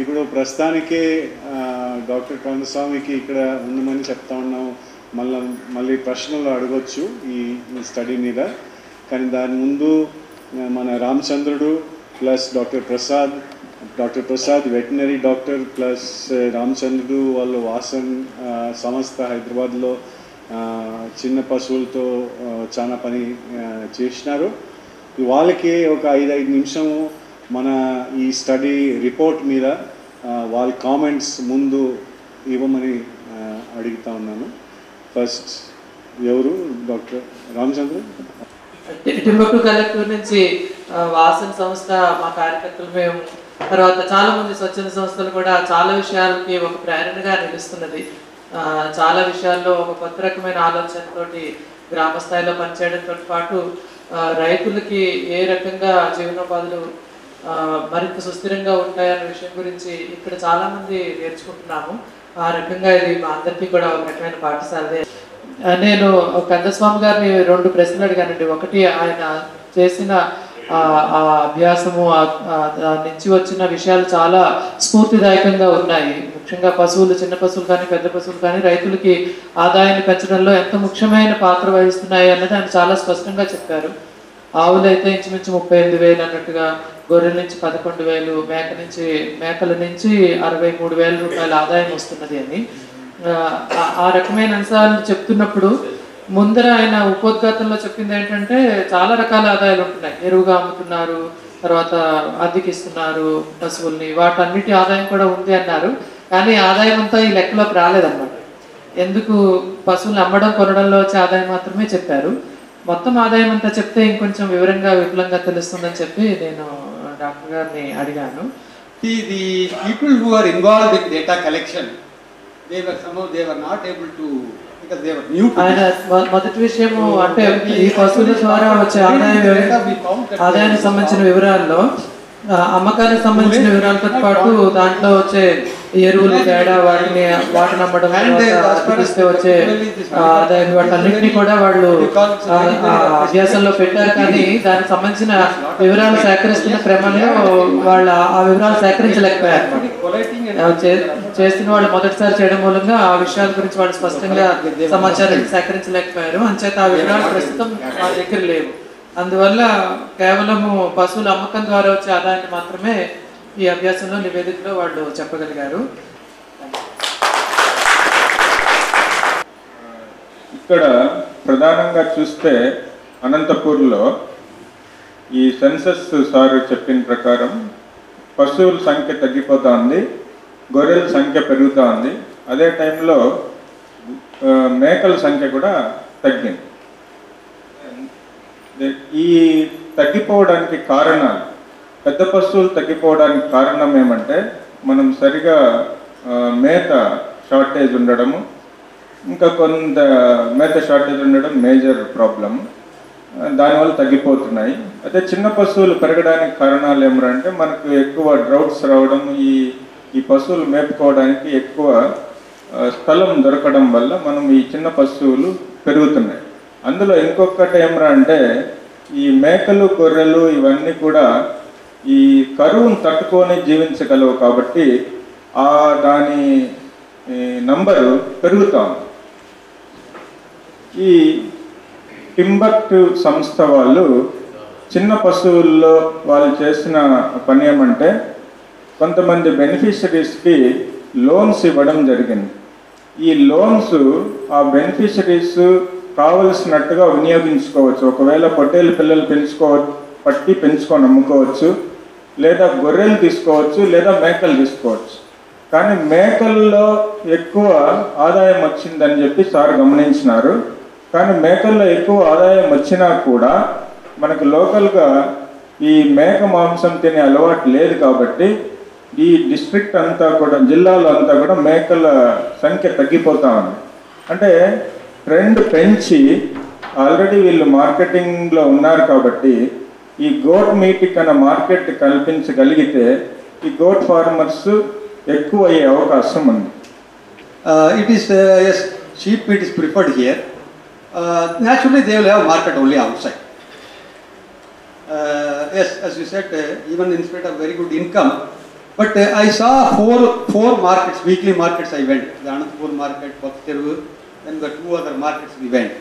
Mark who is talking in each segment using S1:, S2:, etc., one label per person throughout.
S1: ఇప్పుడు ప్రస్తుతానికి ఆ, డాక్టర్ కందస్వామికి ఇక్కడ ఉండమని చెప్తా ఉన్నాం మళ్ళీ మళ్ళీ ప్రశ్నలు అడగొచ్చు ఈ ఈ స్టడీ మీద కానీ దాని ముందు ఆ, మన Ramachandrudu plus doctor Prasad doctor Prasad veterinary doctor plus Ramachandrudu వాళ్ళు వాసన్ ఆ, సంస్థ హైదరాబాద్లో ఆ, చిన్న పశువులతో ఆ, చాలా పని ఆ, చేసినారు వాళ్ళకి ఒక ఐదు ఐదు నిమిషము మన ఈ స్టడీ రిపోర్ట్ మీద ఆ, వాళ్ళ కామెంట్స్ ముందు ఇవ్వమని ఆ, అడుగుతా ఉన్నాను ఫస్ట్ ఎవరు డాక్టర్ రామచంద్ర
S2: టింబక్టు కలెక్టర్ నుంచి ఆ, వాసన్ సంస్థ మా కార్యకర్తలు మేము తర్వాత చాలా మంది స్వచ్ఛంద సంస్థలు కూడా చాలా విషయాలకి ఒక ప్రేరణగా నిలుస్తున్నది ఆ, చాలా విషయాల్లో ఒక కొత్త రకమైన ఆలోచనతోటి గ్రామ స్థాయిలో పనిచేయడంతో పాటు ఆ, రైతులకి ఏ రకంగా జీవనోపాధులు ఆ, మరింత సుస్థిరంగా ఉంటాయన్న విషయం గురించి ఇక్కడ చాలా మంది నేర్చుకుంటున్నాము ఆ రకంగా ఇది మా అందరికీ కూడా ఒక రకమైన పాఠశాలదే ఆ, నేను కందస్వామి గారిని రెండు ప్రశ్నలు అడిగానండి ఒకటి ఆయన చేసిన ఆ, ఆ అభ్యాసము ఆ- ఆ దాని నుంచి వచ్చిన విషయాలు చాలా స్ఫూర్తిదాయకంగా ఉన్నాయి ముఖ్యంగా పశువులు చిన్న పశువులు కానీ పెద్ద పశువులు కానీ రైతులకి ఆదాయాన్ని పెంచడంలో ఎంత ముఖ్యమైన పాత్ర వహిస్తున్నాయి అన్నది ఆయన చాలా స్పష్టంగా చెప్పారు ఆవులు అయితే ఇంచుమించు ముప్పై ఎనిమిది వేలు అన్నట్టుగా గొర్రెల నుంచి పదకొండు వేలు మేక నుంచి మేకల నుంచి అరవై మూడు వేల రూపాయల ఆదాయం వస్తున్నది అని ఆ, ఆ- ఆ రకమైన అంశాలు చెప్తున్నప్పుడు ముందర ఆయన ఉపోద్ఘాతంలో చెప్పింది ఏంటంటే చాలా రకాల ఆదాయాలు ఉంటున్నాయి ఎరువుగా అమ్ముతున్నారు తర్వాత అద్దెకి ఇస్తున్నారు పశువుల్ని వాటన్నిటి ఆదాయం కూడా ఉంది అన్నారు కానీ ఆదాయం అంతా ఈ లెక్కలోకి రాలేదన్నమాట ఎందుకు పశువులు అమ్మడం కొనడంలో వచ్చే ఆదాయం మాత్రమే చెప్పారు మొత్తం ఆదాయం అంతా చెప్తే ఇంకొంచెం వివరంగా విపులంగా తెలుస్తుందని చెప్పి నేను డాక్టర్ గారిని అడిగాను
S3: See, the people who are involved in data collection, they were somehow they were not able to because they were new to
S2: ఆయన
S3: this.
S2: మొ- మొదటి విషయము అంటే ఈ పశువుల ద్వారా వచ్చే ఆదాయం ఆదాయానికి సంబంధించిన వివరాల్లో ఆ, అమ్మకానికి సంబంధించిన వివరాలతో పాటు దాంట్లో వచ్చే ఎరువులు తేడా వాటిని వాటిని అమ్మడం తర్వాత అతికిస్తే వచ్చే ఆ, ఆదాయం వాటన్నిటిని కూడా వాళ్ళు ఆ, ఆ అభ్యాసంలో పెట్టారు కానీ దానికి సంబంధించిన వివరాలు సేకరిస్తున్న క్రమంలో వాళ్ళ ఆ వివరాలు సేకరించలేకపోయారు
S3: Collating and
S2: ఆ, చే- చేస్తున్న వాళ్ళు మొదటిసారి చేయడం మూలంగా ఆ విషయాల గురించి వాళ్ళు స్పష్టంగా సమాచారాన్ని సేకరించలేకపోయారు అంచేత ఆ వివరాలు ప్రస్తుతం మా దగ్గర లేవు అందువల్ల కేవలము పశువుల అమ్మకం ద్వారా వచ్చే ఆదాయాన్ని మాత్రమే ఈ అభ్యాసంలో నివేదికలో వాళ్ళు చెప్పగలిగారు
S4: ఇక్కడ ప్రధానంగా చూస్తే అనంతపూర్లో ఈ సెన్సస్ సార్ చెప్పిన ప్రకారం పశువుల సంఖ్య తగ్గిపోతా ఉంది గొర్రెల సంఖ్య పెరుగుతూ ఉంది అదే టైంలో ఆ, మేకల సంఖ్య కూడా తగ్గింది ఈ తగ్గిపోవడానికి కారణాలు పెద్ద పశువులు తగ్గిపోవడానికి కారణం ఏమంటే మనం సరిగా ఆ, మేత షార్టేజ్ ఉండడము ఇంకా కొంత మేత షార్టేజ్ ఉండడం మేజర్ ప్రాబ్లం దానివల్ల తగ్గిపోతున్నాయి అదే చిన్న పశువులు పెరగడానికి కారణాలు ఏమిటంటే మనకు ఎక్కువ డ్రౌట్స్ రావడం ఈ ఈ పశువులు మేపుకోవడానికి ఎక్కువ ఆ, స్థలం దొరకడం వల్ల మనం ఈ చిన్న పశువులు పెరుగుతున్నాయి అందులో ఇంకొకటి ఏమరా అంటే ఈ మేకలు గొర్రెలు ఇవన్నీ కూడా ఈ కరువును తట్టుకొని జీవించగలవు కాబట్టి ఆ దాని ఈ, నంబరు పెరుగుతా ఉంది ఈ టింబర్ట్ సంస్థ వాళ్ళు చిన్న పశువుల్లో వాళ్ళు చేసిన పని ఏమంటే కొంతమంది బెనిఫిషరీస్కి లోన్స్ ఇవ్వడం జరిగింది ఈ లోన్స్ ఆ బెనిఫిషరీస్ కావలసినట్టుగా వినియోగించుకోవచ్చు ఒకవేళ పొట్టేలు పిల్లలు పెంచుకో పట్టి పెంచుకొని అమ్ముకోవచ్చు లేదా గొర్రెలు తీసుకోవచ్చు లేదా మేకలు తీసుకోవచ్చు కానీ మేకల్లో ఎక్కువ ఆదాయం వచ్చిందని చెప్పి సార్ గమనించినారు కానీ మేకల్లో ఎక్కువ ఆదాయం వచ్చినా కూడా మనకు లోకల్గా ఈ మేక మాంసం తినే అలవాటు లేదు కాబట్టి ఈ డిస్ట్రిక్ట్ అంతా కూడా జిల్లాలో అంతా కూడా మేకల సంఖ్య తగ్గిపోతా ఉంది అంటే ట్రెండ్ పెంచి ఆల్రెడీ వీళ్ళు మార్కెటింగ్లో ఉన్నారు కాబట్టి ఈ గోట్ మీట్కి కన్నా మార్కెట్ కల్పించగలిగితే ఈ గోట్ ఫార్మర్స్ ఎక్కువ అయ్యే అవకాశం ఉంది
S3: Uh, it is uh, yes, sheep meat is preferred here. Uh, naturally, they will have market only outside. Uh, yes, as you said, uh, even in spite of very good income, But uh, I saw four four markets, weekly markets I went. The Anantapur market, Kottateru, then the two other markets we went.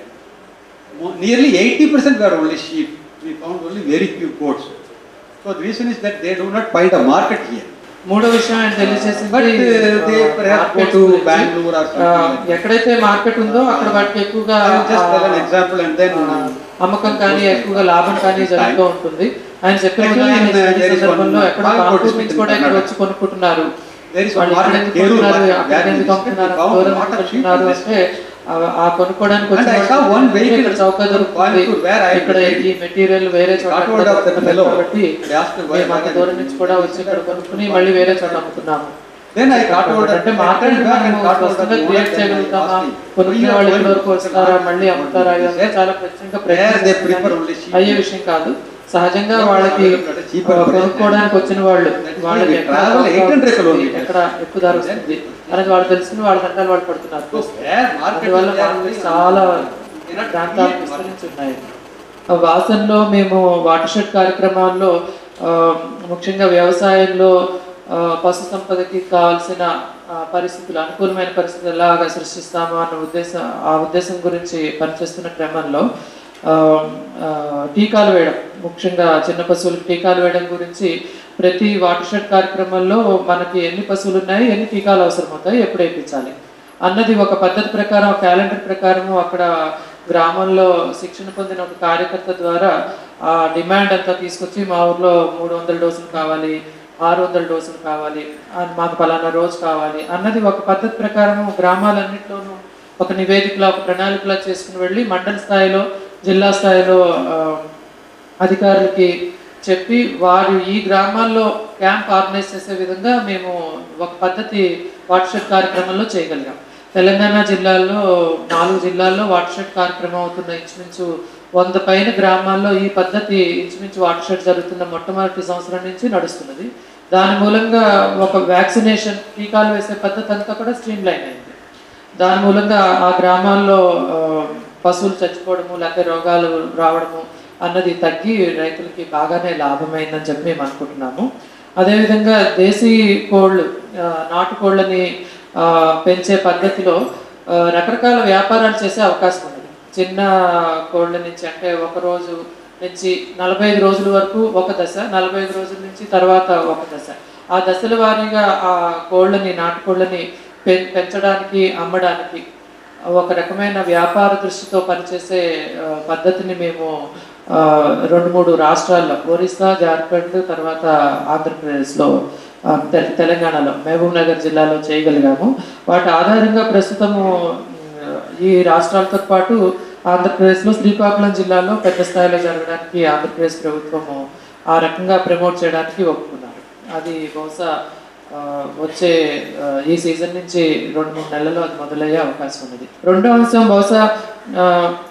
S3: Mo- Nearly 80% were only sheep. We found only very few goats. So the reason is that they do not find a market here.
S2: మూడో విషయం ఆయన తెలియజేసింది
S3: But, uh, they
S2: ఆ,
S3: perhaps go
S2: markets
S3: to
S2: గురించి.
S3: Bangalore or something
S2: ఆ,
S3: like that.
S2: ఎక్కడైతే market ఉందో అక్కడ వాటికి ఎక్కువగా
S3: I will just tell an
S2: ఆ,
S3: example and then
S2: ఆ, అమ్మకం కానీ ఎక్కువగా లాభం కానీ జరుగుతూ ఉంటుంది ఆయన చెప్పిన
S3: Actually,
S2: ఉదాహరణ
S3: in, uh,
S2: ఈ
S3: there is
S2: సందర్భంలో
S3: one
S2: ఎక్కడ
S3: Bangalore
S2: కాన్పూర్
S3: district
S2: నుంచి
S3: in
S2: కూడా ఇక్కడ
S3: Karnataka.
S2: వచ్చి కొనుక్కుంటున్నారు
S3: There is one
S2: వాళ్ళు ఇక్కడ
S3: market,
S2: ఎందుకు
S3: Kerala
S2: కొంటున్నారు
S3: market,
S2: అక్కడ
S3: where we
S2: ఎందుకు
S3: visited, we
S2: కొంటున్నారు
S3: found
S2: దూరం
S3: lot of
S2: ఎందుకు
S3: sheep
S2: కొంటున్నారు
S3: in this
S2: అంటే ఆ- ఆ కొనుక్కోవడానికి
S3: And
S2: వచ్చిన
S3: I saw
S2: వాళ్ళు
S3: one vehicle
S2: ఇక్కడ చౌక
S3: from
S2: దొరుకుతుంది
S3: Coimbatore where I
S2: ఇక్కడ
S3: resided.
S2: ఈ మెటీరియల్ వేరే చోట
S3: Got hold of that
S2: దొరకదు
S3: fellow.
S2: కాబట్టి
S3: They asked me why-
S2: మేము అంత
S3: why-
S2: దూరం నుంచి కూడా వచ్చి ఇక్కడ కొనుక్కుని మళ్ళీ వేరే చోట అమ్ముతున్నాము
S3: Then I got hold of
S2: అంటే
S3: I
S2: market
S3: turned back and got hold of
S2: స్పష్టంగా
S3: the
S2: create
S3: owner, then I
S2: చేయగలుగుతామా
S3: asked him,
S2: కొనుక్కునే
S3: "Why
S2: వాళ్ళు
S3: you are
S2: ఇక్కడ
S3: going
S2: వరకు
S3: to
S2: వస్తారా
S3: market?"
S2: మళ్ళీ అమ్ముతారా
S3: He
S2: ఇదంతా
S3: said,
S2: చాలా ప్రత్యేకంగా
S3: "There they
S2: ప్రయత్నం
S3: prefer only sheep."
S2: అయ్యే విషయం కాదు సహజంగా
S3: No,
S2: వాళ్ళకి
S3: no, no, no, cheaper
S2: ఆ,
S3: price.
S2: కొనుక్కోవడానికి వచ్చిన వాళ్ళు
S3: That's why
S2: వాళ్ళకి
S3: we
S2: ఎక్కడ
S3: travel
S2: తక్కువ
S3: 800
S2: వస్తుంది,
S3: kilometers.
S2: ఎక్కడ ఎక్కువ ధర వస్తుంది అనేది వాళ్ళు తెలుసుకుని వాళ్ళ గంటలు వాళ్ళు పడుతున్నారు
S3: So where market
S2: అందువల్ల
S3: is there
S2: మార్కెట్
S3: only,
S2: చాలా
S3: you cannot
S2: ప్రాంతాలు
S3: create market.
S2: విస్తరించి ఉన్నాయి ఆ వాసనలో మేము వాటర్ షెడ్ కార్యక్రమాల్లో ఆ, ముఖ్యంగా వ్యవసాయంలో ఆ, పశు సంపదకి కావాల్సిన ఆ, పరిస్థితులు అనుకూలమైన పరిస్థితులు ఎలాగా సృష్టిస్తాము అన్న ఉద్దేశం ఆ ఉద్దేశం గురించి పనిచేస్తున్న క్రమంలో ఆ, ఆ, టీకాలు వేయడం ముఖ్యంగా చిన్న పశువులకు టీకాలు వేయడం గురించి ప్రతి వాటర్ షెడ్ కార్యక్రమంలో మనకి ఎన్ని పశువులు ఉన్నాయి ఎన్ని టీకాలు అవసరం అవుతాయి ఎప్పుడు వేయించాలి అన్నది ఒక పద్ధతి ప్రకారం ఒక క్యాలెండర్ ప్రకారము అక్కడ గ్రామంలో శిక్షణ పొందిన ఒక కార్యకర్త ద్వారా ఆ డిమాండ్ అంతా తీసుకొచ్చి మా ఊర్లో మూడు వందల డోసులు కావాలి ఆరు వందల డోసులు కావాలి అని మాకు పలానా రోజు కావాలి అన్నది ఒక పద్ధతి ప్రకారం గ్రామాలన్నింటిలోనూ ఒక నివేదికలా ఒక ప్రణాళికలా చేసుకుని వెళ్ళి మండల స్థాయిలో జిల్లా స్థాయిలో ఆ, అధికారులకి చెప్పి వారు ఈ గ్రామాల్లో క్యాంప్ ఆర్గనైజ్ చేసే విధంగా మేము ఒక పద్ధతి వాట్షెడ్ కార్యక్రమంలో చేయగలిగాం తెలంగాణ జిల్లాలో నాలుగు జిల్లాల్లో వాట్షెడ్ కార్యక్రమం అవుతున్న ఇంచుమించు వంద పైన గ్రామాల్లో ఈ పద్ధతి ఇంచుమించు వాట్షెడ్ జరుగుతున్న మొట్టమొదటి సంవత్సరం నుంచి నడుస్తున్నది దాని మూలంగా ఒక వ్యాక్సినేషన్ టీకాలు వేసే పద్ధతి అంతా కూడా స్ట్రీమ్ లైన్ అయింది దాని మూలంగా ఆ గ్రామాల్లో ఆ, పశువులు చచ్చిపోవడము లేకపోతే రోగాలు రావడము అన్నది తగ్గి రైతులకి బాగానే లాభమైందని చెప్పి మేము అనుకుంటున్నాము అదేవిధంగా దేశీ కోళ్ళు ఆ, నాటు కోళ్ళని ఆ, పెంచే పద్ధతిలో ఆ, రకరకాల వ్యాపారాలు చేసే అవకాశం ఉంది చిన్న కోళ్ళ నుంచి అంటే ఒక రోజు నుంచి నలభై ఐదు రోజుల వరకు ఒక దశ నలభై ఐదు రోజుల నుంచి తర్వాత ఒక దశ ఆ దశల వారీగా ఆ కోళ్ళని నాటుకోళ్ళని పె పెంచడానికి అమ్మడానికి ఒక రకమైన వ్యాపార దృష్టితో పనిచేసే ఆ, పద్ధతిని మేము ఆ, రెండు మూడు రాష్ట్రాల్లో ఒరిస్సా జార్ఖండ్ తర్వాత ఆంధ్రప్రదేశ్లో ఆ, తె- తెలంగాణలో మహబూబ్ నగర్ జిల్లాలో చేయగలిగాము వాటి ఆధారంగా ప్రస్తుతము ఉమ్, ఈ రాష్ట్రాలతో పాటు ఆంధ్రప్రదేశ్లో శ్రీకాకుళం జిల్లాలో పెద్ద స్థాయిలో జరగడానికి ఆంధ్రప్రదేశ్ ప్రభుత్వము ఆ రకంగా ప్రమోట్ చేయడానికి ఒప్పుకున్నారు అది బహుశా ఆ, వచ్చే ఆ, ఈ సీజన్ నుంచి రెండు మూడు నెలల్లో అది మొదలయ్యే అవకాశం ఉన్నది రెండో అంశం బహుశా ఆ,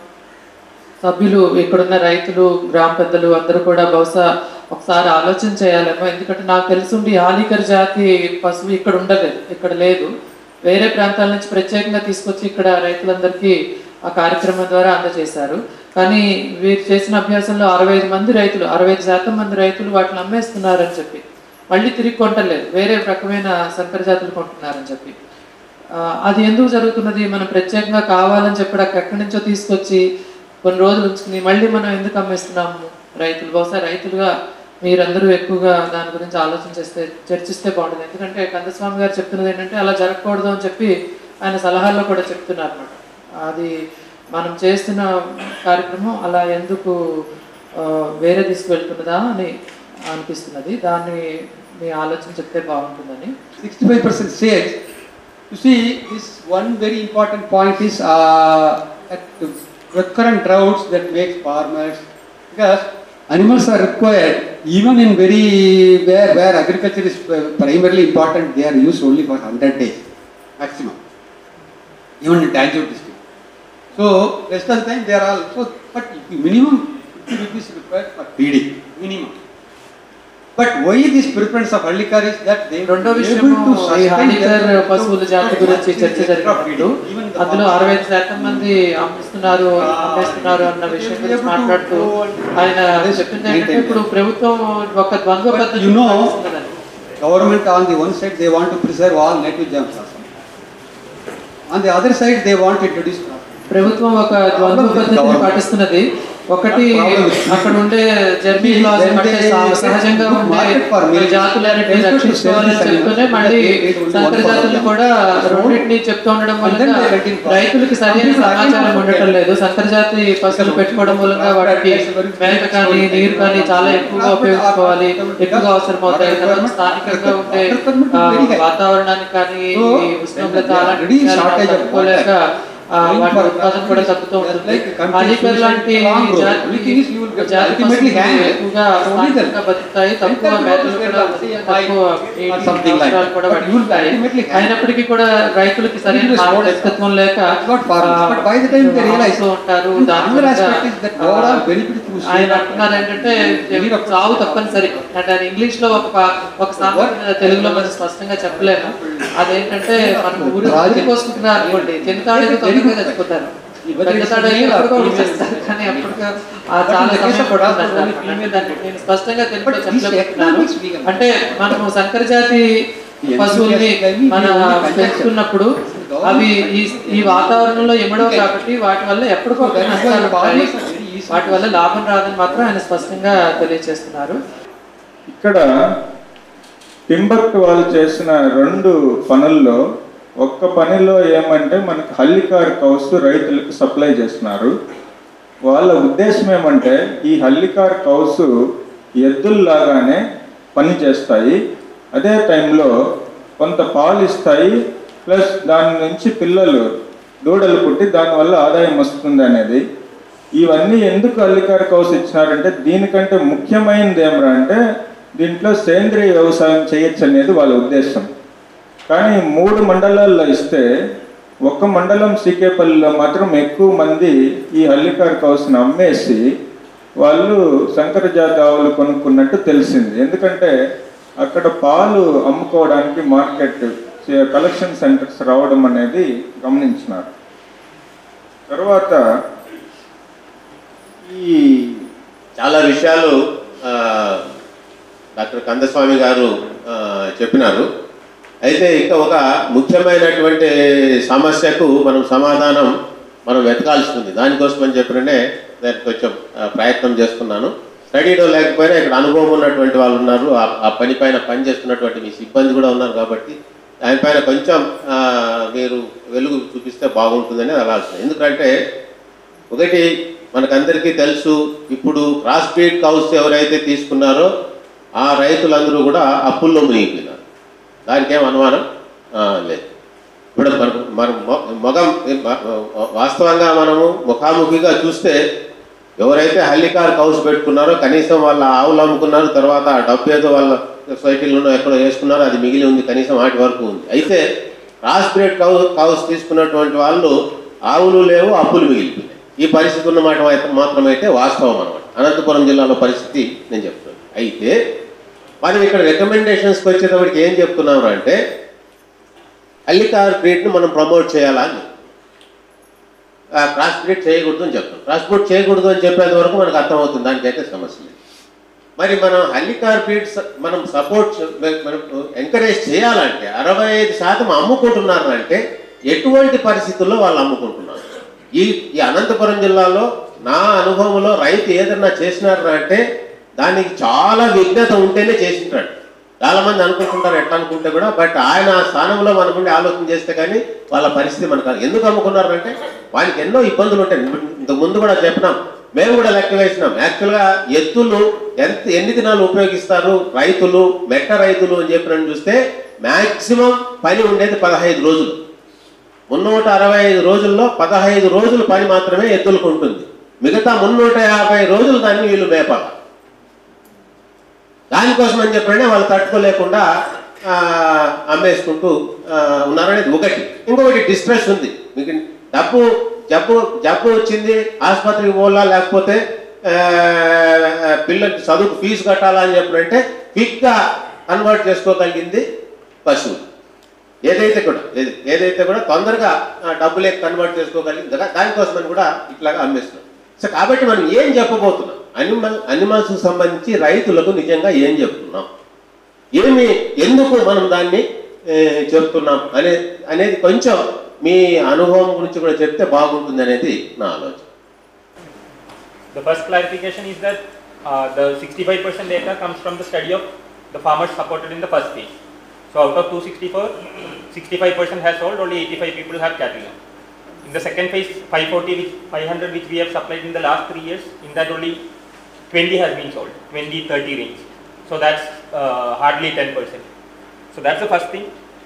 S2: సభ్యులు ఇక్కడున్న రైతులు గ్రామ పెద్దలు అందరూ కూడా బహుశా ఒకసారి ఆలోచన చేయాలేమో ఎందుకంటే నాకు తెలుసుండి హానికర జాతి పశువు ఇక్కడ ఉండలేదు ఇక్కడ లేదు వేరే ప్రాంతాల నుంచి ప్రత్యేకంగా తీసుకొచ్చి ఇక్కడ రైతులందరికీ ఆ కార్యక్రమం ద్వారా అందజేశారు కానీ వీరు చేసిన అభ్యాసంలో అరవై ఐదు మంది రైతులు అరవై ఐదు శాతం మంది రైతులు వాటిని అమ్మేస్తున్నారని చెప్పి మళ్ళీ తిరిగి కొంటలేదు వేరే రకమైన సంకర జాతులు కొంటున్నారని చెప్పి ఆ, అది ఎందుకు జరుగుతున్నది మనం ప్రత్యేకంగా కావాలని చెప్పి అక్కడ ఎక్కడి నుంచో తీసుకొచ్చి కొన్ని రోజులు ఉంచుకుని మళ్ళీ మనం ఎందుకు అమ్మేస్తున్నాము రైతులు బహుశా రైతులుగా మీరందరూ ఎక్కువగా దాని గురించి ఆలోచన చేస్తే చర్చిస్తే బాగుంటుంది ఎందుకంటే కందస్వామి గారు చెప్తున్నది ఏంటంటే అలా జరగకూడదు అని చెప్పి ఆయన సలహాల్లో కూడా చెప్తున్నారు అనమాట అది మనం చేస్తున్న కార్యక్రమం అలా ఎందుకు ఆ, వేరే తీసుకువెళ్తున్నదా అని అనిపిస్తున్నది దాన్ని మీ ఆలోచన చెప్తే బాగుంటుందని
S3: 65% sales. You see, this one very important point is uh, that the recurrent droughts that makes farmers because animals are required even in very where where agriculture is uh, primarily important. They are used only for 100 days maximum, even in Tanjore district. So rest of the time they are also but minimum 50 rupees required for feeding minimum. But why this preference of Hallikar is that they
S2: రెండో
S3: were
S2: విషయం
S3: able to
S2: ఈ
S3: sustain
S2: హానికర్
S3: their-
S2: పశువుల జాతి గురించి చర్చ
S3: extra
S2: జరిగినప్పుడు
S3: feeding. Even the
S2: అందులో
S3: farmers-
S2: అరవై ఐదు శాతం మంది అమ్మిస్తున్నారు అమ్మేస్తున్నారు అన్న విషయం గురించి మాట్లాడుతూ ఆయన చెప్పింది ఏంటంటే ఇప్పుడు ప్రభుత్వం ఒక ద్వంద్వ పద్ధతి
S3: you know-
S2: పాటిస్తున్నదని.
S3: government on the one side, they want to preserve all native gems also. On the other side, they want to introduce crop.
S2: ప్రభుత్వం ఒక ద్వంద్వ పద్ధతిని పాటిస్తున్నది ఒకటి అక్కడ ఉండే జర్మీ లాస్ అంటే సహ- సహజంగా ఉండే జాతులన్నింటినీ రక్షించుకోవాలని చెప్తూనే మళ్ళీ సంకర జాతులను కూడా రెండింటిని చెప్తూ ఉండడం వల్ల రైతులకి సరైన సమాచారం ఉండటం లేదు సంకర జాతి పశువులు పెట్టుకోవడం మూలంగా వాటికి మేత కానీ నీరు కానీ చాలా ఎక్కువగా ఉపయోగించుకోవాలి ఎక్కువగా అవసరం అవుతాయి తర్వాత స్థానికంగా ఉండే ఆ, వాతావరణానికి కానీ ఈ ఉష్ణోగ్రత అలాంటి విషయాలను తట్టుకోలేక ఆ, వాటి ఉత్పాదన కూడా తగ్గుతూ ఉంటుంది అలీపేర్ లాంటి జాతి జాతి పశువులు ఎక్కువగా స్థానికంగా బతుకుతాయి తక్కువ మేతలు కూడా తక్కువ నీటి అవసరాలు కూడా వాటికి ఉంటాయి అయినప్పటికీ కూడా రైతులకి సరైన మార్గదర్శకత్వం లేక
S3: Not farmers, but by the time they realize,
S2: వాడుతూ ఉంటారు
S3: the
S2: దాని
S3: other
S2: వల్ల,
S3: aspect is that
S2: ఆ,
S3: overall benefit to
S2: ఆయన అంటున్నారు ఏంటంటే చావు తప్పనిసరి అంటే ఆయన ఇంగ్లీష్ లో ఒక పా- ఒక సామెత తెలుగులో మనం స్పష్టంగా చెప్పలేము అదేంటంటే మనం ఊరి ఊరి కోసుకుంటున్నారు అనుకోండి చిన్నతాడైతే తొందరగా చచ్చిపోతారు పెద్ద తాడైతే ఎప్పుడుకో వచ్చేస్తారు కానీ అప్పటికే ఆ చాలా సమయం పడుతుంది అంటారు. అంటే దాన్ని నేను స్పష్టంగా తెలుగులో చెప్పలేకపోతున్నాను అంటే మనము సంకర జాతి పశువుల్ని మన పెంచుకున్నప్పుడు అవి ఈ ఈ వాతావరణంలో ఎమ్మడవు కాబట్టి వాటి వల్ల ఎప్పటికో నష్టాలు ఉంటాయి వాటి వల్ల లాభం రాదని మాత్రం ఆయన స్పష్టంగా తెలియజేస్తున్నారు
S4: ఇక్కడ టింబక్ట్ వాళ్ళు చేసిన రెండు పనుల్లో ఒక్క పనిలో ఏమంటే మనకి హల్లికార్ కౌస్ రైతులకు సప్లై చేస్తున్నారు వాళ్ళ ఉద్దేశం ఏమంటే ఈ హల్లికార్ కౌస్ ఎద్దుల్లాగానే పని చేస్తాయి అదే టైంలో కొంత పాలు ఇస్తాయి ప్లస్ దాని నుంచి పిల్లలు దూడలు పుట్టి దానివల్ల ఆదాయం వస్తుంది అనేది ఇవన్నీ ఎందుకు అల్లికార్ కౌస్ ఇచ్చినారంటే దీనికంటే ముఖ్యమైనది ఏమరా అంటే దీంట్లో సేంద్రియ వ్యవసాయం చేయొచ్చు అనేది వాళ్ళ ఉద్దేశం కానీ మూడు మండలాల్లో ఇస్తే ఒక్క మండలం సీకేపల్లిలో మాత్రం ఎక్కువ మంది ఈ హల్లికార్ కౌస్ని అమ్మేసి వాళ్ళు శంకర జాతి ఆవులు కొనుక్కున్నట్టు తెలిసింది ఎందుకంటే అక్కడ పాలు అమ్ముకోవడానికి మార్కెట్ కలెక్షన్ సెంటర్స్ రావడం అనేది గమనించినారు తర్వాత
S5: ఈ చాలా విషయాలు ఆ, డాక్టర్ కందస్వామి గారు ఆ, చెప్పినారు అయితే ఇక ఒక ముఖ్యమైనటువంటి సమస్యకు మనం సమాధానం మనం వెతకాల్సి ఉంది దానికోసం అని చెప్పిననే నేను కొంచెం ఆ, ప్రయత్నం చేస్తున్నాను స్టడీలో లేకపోయినా ఇక్కడ అనుభవం ఉన్నటువంటి వాళ్ళు ఉన్నారు ఆ- ఆ పని పైన పని చేస్తున్నటువంటి మీ సిబ్బంది కూడా ఉన్నారు కాబట్టి దానిపైన కొంచెం ఆ, మీరు వెలుగు చూపిస్తే బాగుంటుందని అలా ఆలోచన ఎందుకంటే ఒకటి మనకందరికీ తెలుసు ఇప్పుడు క్రాస్ బ్రీడ్ కౌస్ ఎవరైతే తీసుకున్నారో ఆ రైతులందరూ కూడా అప్పుల్లో మునిగిపోయినారు దానికి ఏం అనుమానం ఆ, లేదు ఇప్పుడు మన మన మొ- మొగం వాస్తవంగా మనము ముఖాముఖిగా చూస్తే ఎవరైతే హల్లికార్ కౌస్ పెట్టుకున్నారో కనీసం వాళ్ళ ఆవులు అమ్ముకున్నారు తర్వాత ఆ డబ్బు ఏదో వాళ్ళ సొసైటీలోనో ఎక్కడో వేసుకున్నారో అది మిగిలి ఉంది కనీసం వాటి వరకు ఉంది అయితే క్రాస్ బ్రీడ్ కౌ కౌస్ తీసుకున్నటువంటి వాళ్ళు ఆవులు లేవు అప్పులు మిగిలిపోయినాయి ఈ పరిస్థితి ఉన్న మాట మాత్రం- మాత్రమైతే వాస్తవం అనమాట అనంతపురం జిల్లాలో పరిస్థితి నేను చెప్తున్నాను అయితే మనం ఇక్కడ రికమెండేషన్స్కి వచ్చేటప్పటికి ఏం చెప్తున్నాం అంటే అల్లికార్ బ్రీడ్ను మనం ప్రమోట్ చేయాలా అని ఆ, క్రాస్ బ్రీడ్ చేయకూడదు అని చెప్తాం క్రాస్ బ్రీడ్ చేయకూడదు అని చెప్పేంత వరకు మనకు అర్థమవుతుంది దానికైతే సమస్య లేదు మరి మనం హల్లికార్ బ్రీడ్స్ మనం సపోర్ట్ మనం ఎంకరేజ్ చేయాలంటే అరవై ఐదు శాతం అమ్ముకుంటున్నారు అంటే ఎటువంటి పరిస్థితుల్లో వాళ్ళు అమ్ముకుంటున్నారు ఈ ఈ అనంతపురం జిల్లాలో నా అనుభవంలో రైతు ఏదన్నా చేసినారు అంటే దానికి చాలా విఘ్నత ఉంటేనే చేసింటాడు చాలా మంది అనుకుంటుంటారు ఎట్లా అనుకుంటే కూడా బట్ ఆయన ఆ స్థానంలో మన నుండి ఆలోచన చేస్తే కానీ వాళ్ళ పరిస్థితి మనకు ఎందుకు అమ్ముకున్నారు అంటే వానికి ఎన్నో ఇబ్బందులు ఉంటాయి ఇంతకు ముందు కూడా చెప్పినాం మేము కూడా లెక్క వేసినాం యాక్చువల్గా ఎత్తులు ఎంత ఎన్ని దినాలు ఉపయోగిస్తారు రైతులు మెట్ట రైతులు అని చెప్పినట్టు చూస్తే మ్యాక్సిమం పని ఉండేది పదహైదు రోజులు మున్నూట అరవై ఐదు రోజుల్లో పదహైదు రోజులు పని మాత్రమే ఎద్దులకు ఉంటుంది మిగతా మున్నూట యాభై రోజులు దాన్ని వీళ్ళు మేపాలి దానికోసం అని చెప్పినే వాళ్ళు తట్టుకోలేకుండా ఆ, అమ్మేసుకుంటూ ఆ, ఉన్నారనేది ఒకటి ఇంకొకటి డిస్ట్రెస్ ఉంది మీకు డబ్బు జబ్బు జబ్బు వచ్చింది ఆసుపత్రికి పోలా లేకపోతే ఆ, పిల్లలకి చదువుకు ఫీజు కట్టాలా అని చెప్పినంటే క్విక్గా కన్వర్ట్ చేసుకోగలిగింది పశువు ఏదైతే కూడా ఏది ఏదైతే కూడా తొందరగా ఆ, డబ్బులే కన్వర్ట్ చేసుకోగలిగింది కదా దానికోసమని కూడా ఇట్లాగా అమ్మేస్తున్నాం సో కాబట్టి మనం ఏం చెప్పబోతున్నాం అనిమల్ అనిమల్స్కి సంబంధించి రైతులకు నిజంగా ఏం చెప్తున్నాం ఏమి ఎందుకు మనం దాన్ని ఏ, చెప్తున్నాం అనే అనేది కొంచెం మీ అనుభవం గురించి కూడా చెప్తే బాగుంటుంది అనేది నా ఆలోచన
S6: The first clarification is that uh, the 65% data comes from the study of the farmers supported in the first phase. So out of 264, 65% has sold, only 85 people have cattle. now. In the second phase, 540, which 500 which we have supplied in the last three years, in that only 20 has been sold, 20, 30 range. So that's uh, hardly 10%. So that's the first thing.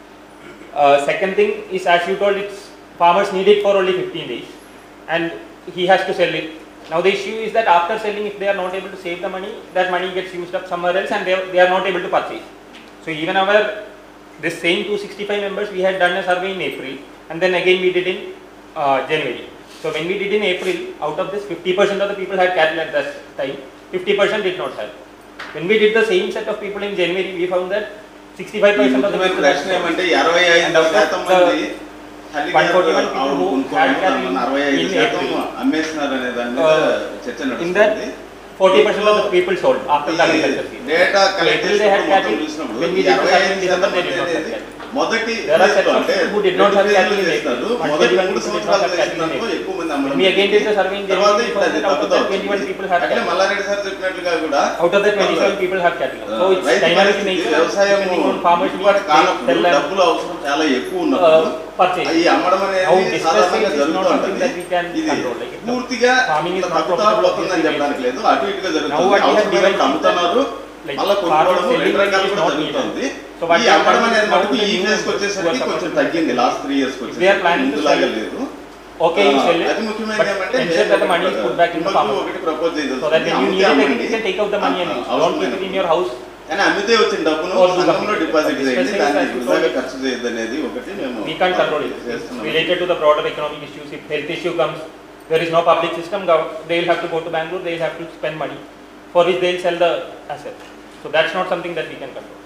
S6: Uh, second thing is as you told, it's farmers need it for only 15 days and he has to sell it. Now the issue is that after selling, if they are not able to save the money, that money gets used up somewhere else and they, they are not able to purchase. So even our, this same 265 members, we had done a survey in April and then again we did in uh, January. So when we did in April, out of this 50% of the people had cattle at that time, 50% did not have. When we did the same set of people in January, we found that 65% of the
S7: ముఖ్యమైన
S6: people had
S7: ప్రశ్న
S6: sold.
S7: ఏమంటే అరవై ఐదు
S6: And out of
S7: శాతం
S6: the
S7: మంది తల్లిగారు
S6: 141 people
S7: ఆవును
S6: who
S7: కొనుక్కోవడం
S6: had cattle
S7: మన అరవై ఐదు
S6: in
S7: శాతం
S6: April.
S7: అమ్మేస్తున్నారు అనే దాని మీద
S6: Uh,
S7: చర్చ
S6: In that,
S7: నడుస్తుంది
S6: 40% of the people sold after the agriculture season.
S7: Data
S6: So
S7: collect
S6: April they had
S7: చేసినప్పుడు మొత్తం
S6: cattle,
S7: చూసినప్పుడు
S6: when we
S7: ఈ
S6: did the
S7: అరవై
S6: survey in
S7: ఐదు
S6: December,
S7: శాతం
S6: they did not have
S7: అనేది
S6: cattle.
S7: మొదటి
S6: There are
S7: phase లో
S6: sections
S7: అంటే
S6: who did not have
S7: రెండు
S6: cattle
S7: phase
S6: in
S7: లో
S6: April,
S7: చేస్తారు.
S6: but
S7: మొదటి
S6: 21
S7: మూడు
S6: people did not
S7: సంవత్సరాలు
S6: have cattle in
S7: చేసినందుకు
S6: April.
S7: ఎక్కువ మంది
S6: When
S7: అమ్మడం
S6: we again did the survey in
S7: తర్వాత
S6: January, we
S7: ఇప్పుడు
S6: found
S7: అది
S6: that out of
S7: తగ్గుతూ
S6: that 21
S7: వచ్చింది.
S6: people had
S7: అట్లే
S6: cattle.
S7: మల్లారెడ్డి సార్ చెప్పినట్లుగా కూడా
S6: Out of that 27 people have cattle. So it's
S7: రైతు
S6: dynamic in
S7: పరిస్థితి
S6: nature,
S7: వ్యవసాయం
S6: depending on farmers'
S7: గిట్టుబాటు
S6: needs,
S7: కానప్పుడు
S6: sell and
S7: డబ్బులు అవసరం చాలా ఎక్కువ ఉన్నప్పుడు
S6: uh, purchase.
S7: అవి అమ్మడం
S6: Now,
S7: అనేది
S6: distress
S7: సాధారణంగా
S6: sales is not
S7: జరుగుతూ
S6: something
S7: ఉంటుంది
S6: that we can
S7: ఇది
S6: control. Like, if the
S7: పూర్తిగా
S6: farming is not
S7: తగ్గుతా
S6: profitable,
S7: పోతుందని
S6: obviously
S7: చెప్పడానికి
S6: we-
S7: లేదు అటు ఇటుగా
S6: Now
S7: జరుగుతుంది
S6: what we have
S7: అవసరమైనప్పుడు
S6: developed is
S7: అమ్ముతున్నారు
S6: like
S7: మళ్ళీ
S6: farmers
S7: కొనుక్కోవడం
S6: selling
S7: రెండు రకాలు
S6: is
S7: కూడా
S6: not
S7: జరుగుతుంది
S6: So what
S7: ఈ
S6: we are
S7: అమ్మడం
S6: planning
S7: అనేది
S6: is now
S7: మటుకు
S6: the
S7: ఈ
S6: new
S7: ఫేజ్ కి
S6: who
S7: వచ్చేసరికి
S6: are
S7: కొంచెం
S6: supposed to
S7: తగ్గింది last three years
S6: If they are planning to
S7: ముందులాగా
S6: sell-
S7: లేదు
S6: Okay, you sell
S7: అతి
S6: it,
S7: ముఖ్యమైనది
S6: but
S7: ఏమంటే
S6: ensure that the money is put back in the
S7: టింబర్కు
S6: farmer.
S7: ఒకటి propose
S6: So that when you need it again, you can take out the money and use. Don't keep it in your house.
S7: కానీ అమ్మితే వచ్చిన డబ్బును
S6: Or do
S7: సంఘంలో
S6: something.
S7: Deposit చేయండి
S6: Especially
S7: దాన్ని
S6: as you
S7: వృధాగా
S6: told-
S7: ఖర్చు చేయొద్దు అనేది ఒకటి మేము
S6: We can't control it. It's
S7: చేస్తున్నాము.
S6: related to the broader economic issues. If health issue comes, there is no public system, gov- they will have to go to Bangalore, they will have to spend money, for which they will sell the asset. So that's not something that we can control.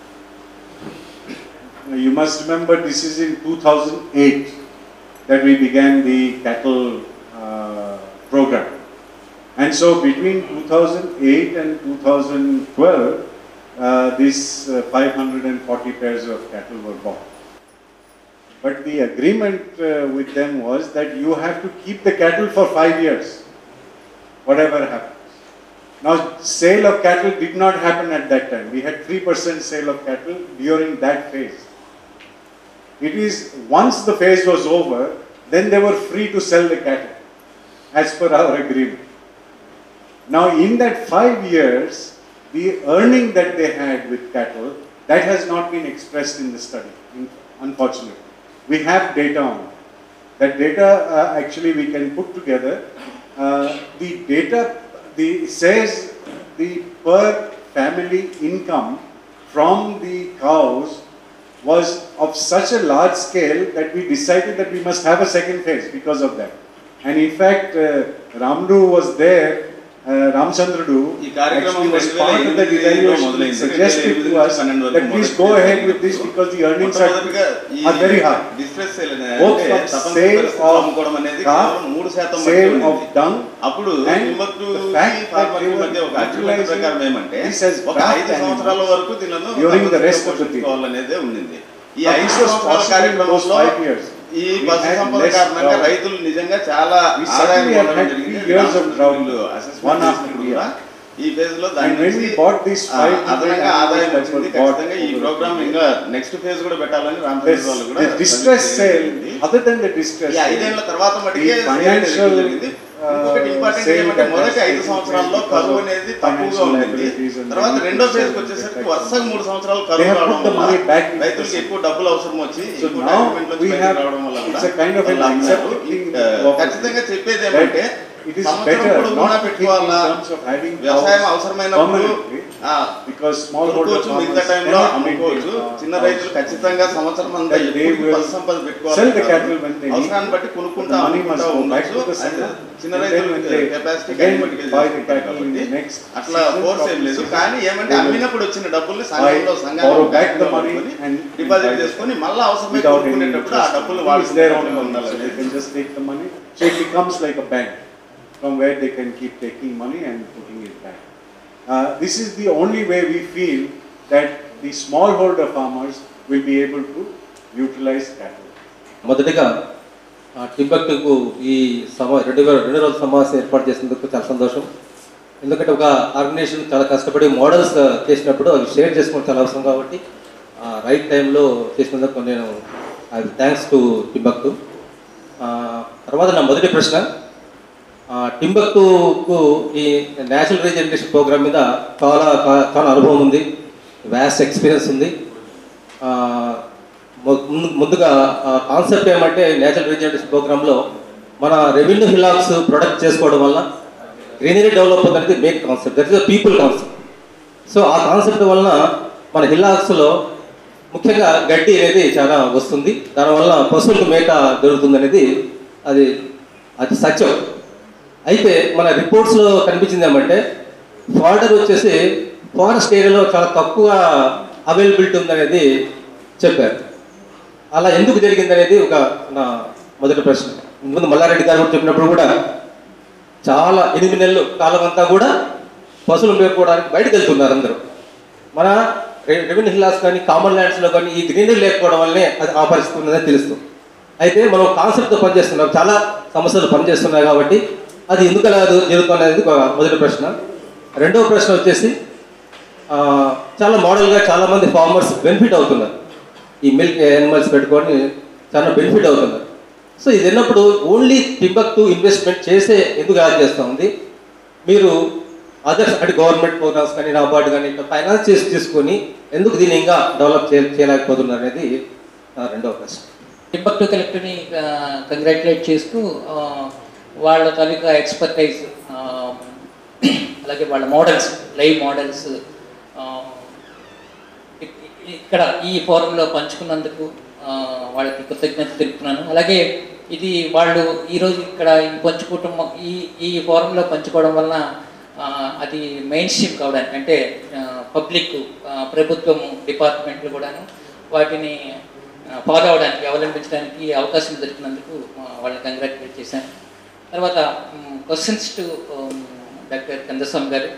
S1: You must remember this is in 2008 that we began the cattle uh, program. And so between 2008 and 2012, uh, these uh, 540 pairs of cattle were bought. But the agreement uh, with them was that you have to keep the cattle for five years, whatever happens. Now, sale of cattle did not happen at that time. We had 3% sale of cattle during that phase. It is once the phase was over, then they were free to sell the cattle as per our agreement. Now, in that five years, the earning that they had with cattle, that has not been expressed in the study, in- unfortunately. We have data on it. That data uh, actually we can put together. Uh, the data the, says the per family income from the cows was of such a large scale that we decided that we must have a second phase because of that. And in fact, uh, Ramdu was there, uh, Ramchandradu
S7: ఈ కార్యక్రమం
S1: actually was
S7: రెండు వేల
S1: part of that
S7: ఎనిమిదిలో
S1: evaluation. He
S7: మొదలైంది.
S1: suggested
S7: రెండు
S1: to
S7: వేల
S1: us
S7: పన్నెండు వరకు
S1: that please
S7: మొదటి
S1: go
S7: phase
S1: ahead with this
S7: జరిగినప్పుడు
S1: because the earnings are,
S7: మొట్టమొదటిగా ఈ
S1: are very high.
S7: Distress sale
S1: Both
S7: అంటే
S1: from
S7: తప్పనిసరి
S1: sale
S7: పరిస్థితుల్లో
S1: of
S7: అమ్ముకోవడం అనేది
S1: calf,
S7: కేవలం మూడు శాతం మధ్య
S1: sale
S7: ఉంది.
S1: of dung,
S7: అప్పుడు
S1: and
S7: టింబర్కు
S1: the fact that
S7: farmer
S1: they were
S7: మధ్య ఒక అగ్రిమెంట్
S1: utilizing
S7: ప్రకారం ఏమంటే
S1: this as
S7: ఒక
S1: craft
S7: ఐదు సంవత్సరాల
S1: animals
S7: వరకు దీనిలో
S1: during the rest of the period.
S7: పోషించుకోవాలనేదే ఉండింది ఈ
S1: Now,
S7: ఐదు
S1: this was
S7: సంవత్సరాల
S1: possible in those
S7: కార్యక్రమంలో
S1: five years.
S7: ఈ
S1: We
S7: పశు
S1: had
S7: సంపద
S1: less
S7: కారణంగా
S1: drought.
S7: రైతులు నిజంగా చాలా
S1: We
S7: ఆదాయం
S1: certainly have
S7: పొందడం
S1: had
S7: జరిగింది.
S1: three years of drought,
S7: వీళ్ళు assessment
S1: one after
S7: చేసినప్పుడు
S1: the
S7: కూడా ఈ ఫేజ్ లో దాని
S1: And when we
S7: నుంచి,
S1: bought these
S7: ఆ,
S1: five
S7: అదనంగా
S1: hundred
S7: ఆదాయం
S1: animals that
S7: వచ్చింది
S1: were bought
S7: ఖచ్చితంగా ఈ
S1: over the
S7: ప్రోగ్రామ్
S1: period.
S7: ఇంకా నెక్స్ట్ ఫేజ్ కూడా పెట్టాలని రామచంద్ర వాళ్ళు
S1: This,
S7: కూడా
S1: the distress
S7: సజెస్ట్
S1: sale,
S7: చేయండి.
S1: other than the distress
S7: ఈ ఐదేళ్ల
S1: sale,
S7: తర్వాత మటుకే
S1: the
S7: sale అనేది
S1: financial,
S7: జరిగింది
S1: uh,
S7: ఇంకొకటి ఇంపార్టెంట్
S1: sale
S7: ఏమంటే
S1: that
S7: మొదటి
S1: has
S7: ఐదు
S1: taken
S7: సంవత్సరాల్లో
S1: place
S7: కరువు
S1: because of
S7: అనేది తక్కువగా
S1: financial
S7: ఉండింది
S1: liabilities and
S7: తర్వాత
S1: the
S7: రెండో
S1: increase
S7: ఫేజ్
S1: of
S7: వచ్చేసరికి
S1: effects.
S7: వరుసగా మూడు సంవత్సరాలు
S1: They
S7: కరువు
S1: have
S7: రావడం
S1: put the
S7: వల్ల
S1: money back into
S7: రైతులకు
S1: the
S7: ఎక్కువ డబ్బులు అవసరం వచ్చి
S1: So
S7: ఎక్కువ
S1: now
S7: agreement లోంచి
S1: we
S7: బయటకు
S1: have-
S7: రావడం వల్ల
S1: it's
S7: కూడా
S1: a kind of an
S7: వాళ్ళు అన్నారు,
S1: accepting
S7: uh,
S1: of-
S7: ఖచ్చితంగా చెప్పేది ఏమంటే
S1: It is
S7: సంవత్సరం
S1: better
S7: పొడవునా
S1: not to think in
S7: పెట్టుకోవాలా
S1: terms of having
S7: వ్యవసాయం
S1: cows
S7: అవసరమైనప్పుడు
S1: permanently
S7: ఆ,
S1: because smallholder
S7: కొనుక్కోవచ్చు మిగతా
S1: farmers
S7: టైంలో
S1: cannot
S7: అమ్ముకోవచ్చు
S1: maintain, uh,
S7: చిన్న
S1: cows.
S7: రైతులు ఖచ్చితంగా సంవత్సరం అంతా
S1: That they
S7: ఎప్పుడు
S1: will
S7: పశు సంపద
S1: sell the
S7: పెట్టుకోవాలి
S1: cattle when they need
S7: అవసరాన్ని
S1: to.
S7: బట్టి కొనుక్కుంటా
S1: The money must
S7: అమ్ముకుంటా
S1: go back to
S7: ఉండొచ్చు
S1: the
S7: అండ్
S1: seller.
S7: చిన్న
S1: And then
S7: రైతులు
S1: when they
S7: capacity
S1: again buy the cattle in
S7: కాబట్టి
S1: the next
S7: అట్లా
S1: season,
S7: ఫోర్స్ ఏం
S1: crop
S7: లేదు
S1: season,
S7: కానీ ఏమంటే
S1: they will
S7: అమ్మినప్పుడు వచ్చిన డబ్బుల్ని
S1: buy,
S7: సంఘంలో సంఘంలో
S1: borrow back the money and
S7: deposit
S1: buy the
S7: చేసుకొని మళ్ళీ అవసరమే
S1: without any
S7: కొనుక్కునేటప్పుడు ఆ
S1: interest.
S7: డబ్బులు
S1: It's their own
S7: వాడుకునేటప్పుడు
S1: money, so
S7: ఉండాలి
S1: they can just take the money. So it becomes like a bank from where they can keep taking money and putting it back. Uh, this is the only way we feel that the smallholder farmers will be able to utilize cattle.
S8: మొదటిగా ఆ, టింబక్టుకు ఈ సమా రెండు వేల రెండు రోజుల సమావేశం ఏర్పాటు చేసినందుకు చాలా సంతోషం ఎందుకంటే ఒక ఆర్గనైజేషన్ చాలా కష్టపడి మోడల్స్ చేసినప్పుడు అవి షేర్ చేసుకోవడం చాలా అవసరం కాబట్టి రైట్ టైంలో చేసినందుకు నేను ఐ థ్యాంక్స్ టు టింబక్టు ఆ, తర్వాత నా మొదటి ప్రశ్న ఆ, టింబక్టుకు ఈ నేషనల్ రీజనరేషన్ ప్రోగ్రామ్ మీద చాలా చాలా అనుభవం ఉంది వ్యాస్ట్ ఎక్స్పీరియన్స్ ఉంది ఆ, ము- ముందు- ముందుగా కాన్సెప్ట్ ఏమంటే నేచురల్ రీజనరేషన్ ప్రోగ్రాంలో మన రెవెన్యూ హిలాక్స్ ప్రొడక్ట్ చేసుకోవడం వల్ల గ్రీనరీ డెవలప్ అనేది main concept that is people concept so ఆ కాన్సెప్ట్ వలన మన హిల్లాక్స్లో ముఖ్యంగా గడ్డి అనేది చాలా వస్తుంది దానివల్ల పశువులకు మేత దొరుకుతుంది అనేది అది అది సత్యం అయితే మన రిపోర్ట్స్లో కనిపించింది ఏమంటే ఫాల్డర్ వచ్చేసి ఫారెస్ట్ ఏరియాలో చాలా తక్కువ అవైలబిలిటీ ఉందనేది చెప్పారు అలా ఎందుకు జరిగింది అనేది ఒక నా మొదటి ప్రశ్న ముందు మల్లారెడ్డి గారు కూడా చెప్పినప్పుడు కూడా చాలా ఎనిమిది నెలలు కాలం అంతా కూడా పశువులు మేపుకోవడానికి బయటకు వెళ్తున్నారు అందరూ మన రె- రెవెన్యూ హిల్లాస్ కానీ కామన్ ల్యాండ్స్లో కానీ ఈ గ్రీనరీ లేకపోవడం వల్లనే అది ఆ పరిస్థితి ఉన్నదని తెలుస్తుంది అయితే మనం కాన్సెప్ట్తో పనిచేస్తున్నాం చాలా సమస్యలు పనిచేస్తున్నాయి కాబట్టి అది ఎందుకు అలా జరుగుతుంది అనేది ఒక మొదటి ప్రశ్న రెండవ ప్రశ్న వచ్చేసి ఆ, చాలా మోడల్గా చాలా మంది ఫార్మర్స్ బెనిఫిట్ అవుతున్నారు ఈ మిల్క్ యానిమల్స్ పెట్టుకొని చాలా బెనిఫిట్ అవుతున్నారు సో ఇది విన్నప్పుడు ఓన్లీ టింబక్టు ఇన్వెస్ట్మెంట్ చేసే ఎందుకు యాడ్ చేస్తూ ఉంది మీరు అదర్స్ అంటే గవర్నమెంట్ ప్రోగ్రామ్స్ కానీ నాబార్డు కానీ ఇట్లా ఫైనాన్స్ చేసి తీసుకొని ఎందుకు దీన్ని ఇంకా డెవలప్ చేయ చేయలేకపోతున్నారు అనేది నా రెండవ ప్రశ్న
S9: టింబక్టు కలెక్టర్ని కంగ్రాచులేట్ చేస్తూ ఆ, వాళ్ళ తాలూకా ఎక్స్పర్టైజ్ అలాగే వాళ్ళ మోడల్స్ లైవ్ మోడల్స్ ఇక్కడ ఈ ఫోరంలో పంచుకున్నందుకు ఆ, వాళ్ళకి కృతజ్ఞత తెలుపుతున్నాను అలాగే ఇది వాళ్ళు ఈరోజు ఇక్కడ ఈ పంచుకోవటం ఈ ఈ ఫోరంలో పంచుకోవడం వలన ఆ, అది మెయిన్ స్ట్రీమ్ కావడానికి అంటే పబ్లిక్ ప్రభుత్వము డిపార్ట్మెంట్లు కూడాను వాటిని ఫాలో అవడానికి అవలంబించడానికి అవకాశం దొరికినందుకు ఆ, వాళ్ళని కంగ్రాచులేట్ చేశాను తర్వాత questions to doctor Kandaswamy garu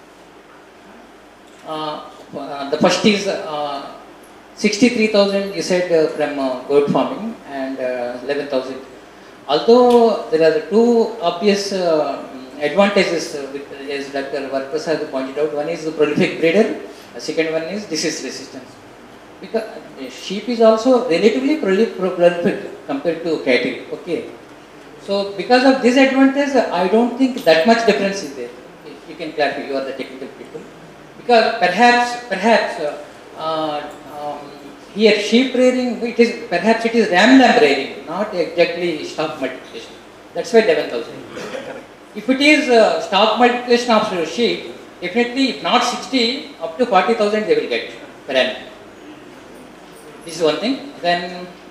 S9: the first is sixty three thousand you said uh, from uh, goat farming and uh, 11,000. Although there are two obvious uh, advantages uh, with, as Dr. Varprasad pointed out. One is the prolific breeder, the second one is disease resistance. Because uh, sheep is also relatively proli- pro- prolific compared to cattle. Okay. So because of this advantage, I don't think that much difference is there. You can clarify. You are the technical people. Because perhaps, perhaps uh, uh, um, here sheep rearing, it is perhaps it is ram lamb rearing, not exactly stock multiplication. That's why 11,000. If it is uh, stock multiplication of sheep, definitely if not 60, up to 40,000 they will get per annum. This is one thing. Then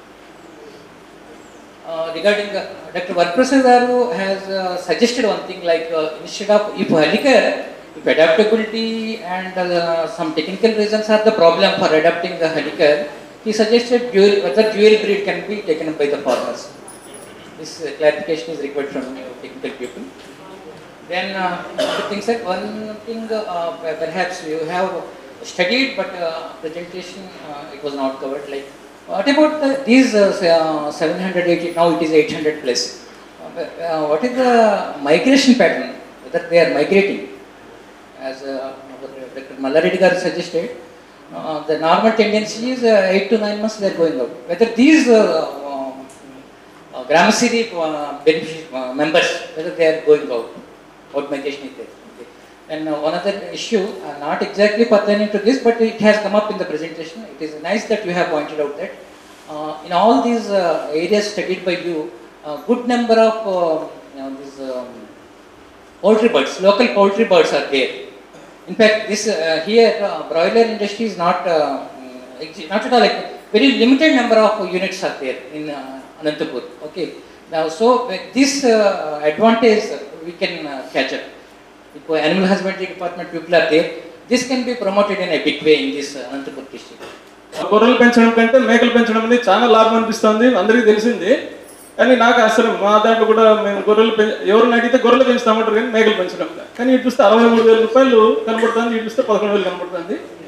S9: uh, regarding uh, Dr. Varprasad Garu has uh, suggested one thing like uh, instead of if helicare, if adaptability and uh, some technical reasons are the problem for adapting the helicare, he suggested dual, whether dual breed can be taken up by the farmers. This uh, clarification is required from you technical people. Then uh, other things like one thing uh, perhaps you have studied but uh, presentation uh, it was not covered like what about the, these uh, say, uh, 780 now it is 800 plus uh, but, uh, what is the migration pattern whether they are migrating as uh, Dr. Mallareddy garu suggested uh, the normal tendency is uh, 8 to 9 months they are going out whether these uh, um, uh, Gramasiri uh, benefic- uh, members whether they are going out out migration is there okay. And uh, one other issue, uh, not exactly pertaining to this, but it has come up in the presentation. It is nice that you have pointed out that uh, in all these uh, areas studied by you, a good number of uh, you know, these um, poultry birds, local poultry birds are there. In fact, this uh, here uh, broiler industry is not uh, mm, ex- not at all like very limited number of units are there in uh, Anantapur. Okay. Now, so with this uh, advantage uh, we can uh, catch up. If uh, animal husbandry department people are there, this can be promoted in a big way in this uh, Anantapur district.
S10: గొర్రెలు పెంచడం కంటే మేకలు పెంచడం అనేది చాలా లాభం అనిపిస్తుంది అందరికీ తెలిసింది కానీ నాకు అసలు మా దాంట్లో కూడా మేము గొర్రెలు పెంచ ఎవరిని అడిగితే గొర్రెలు పెంచుతామంటారు కానీ మేకలు పెంచడం లేదు. కానీ ఇటు చూస్తే అరవై మూడు వేల రూపాయలు కనబడుతుంది ఇటు చూస్తే పదకొండు వేలు కనబడుతుంది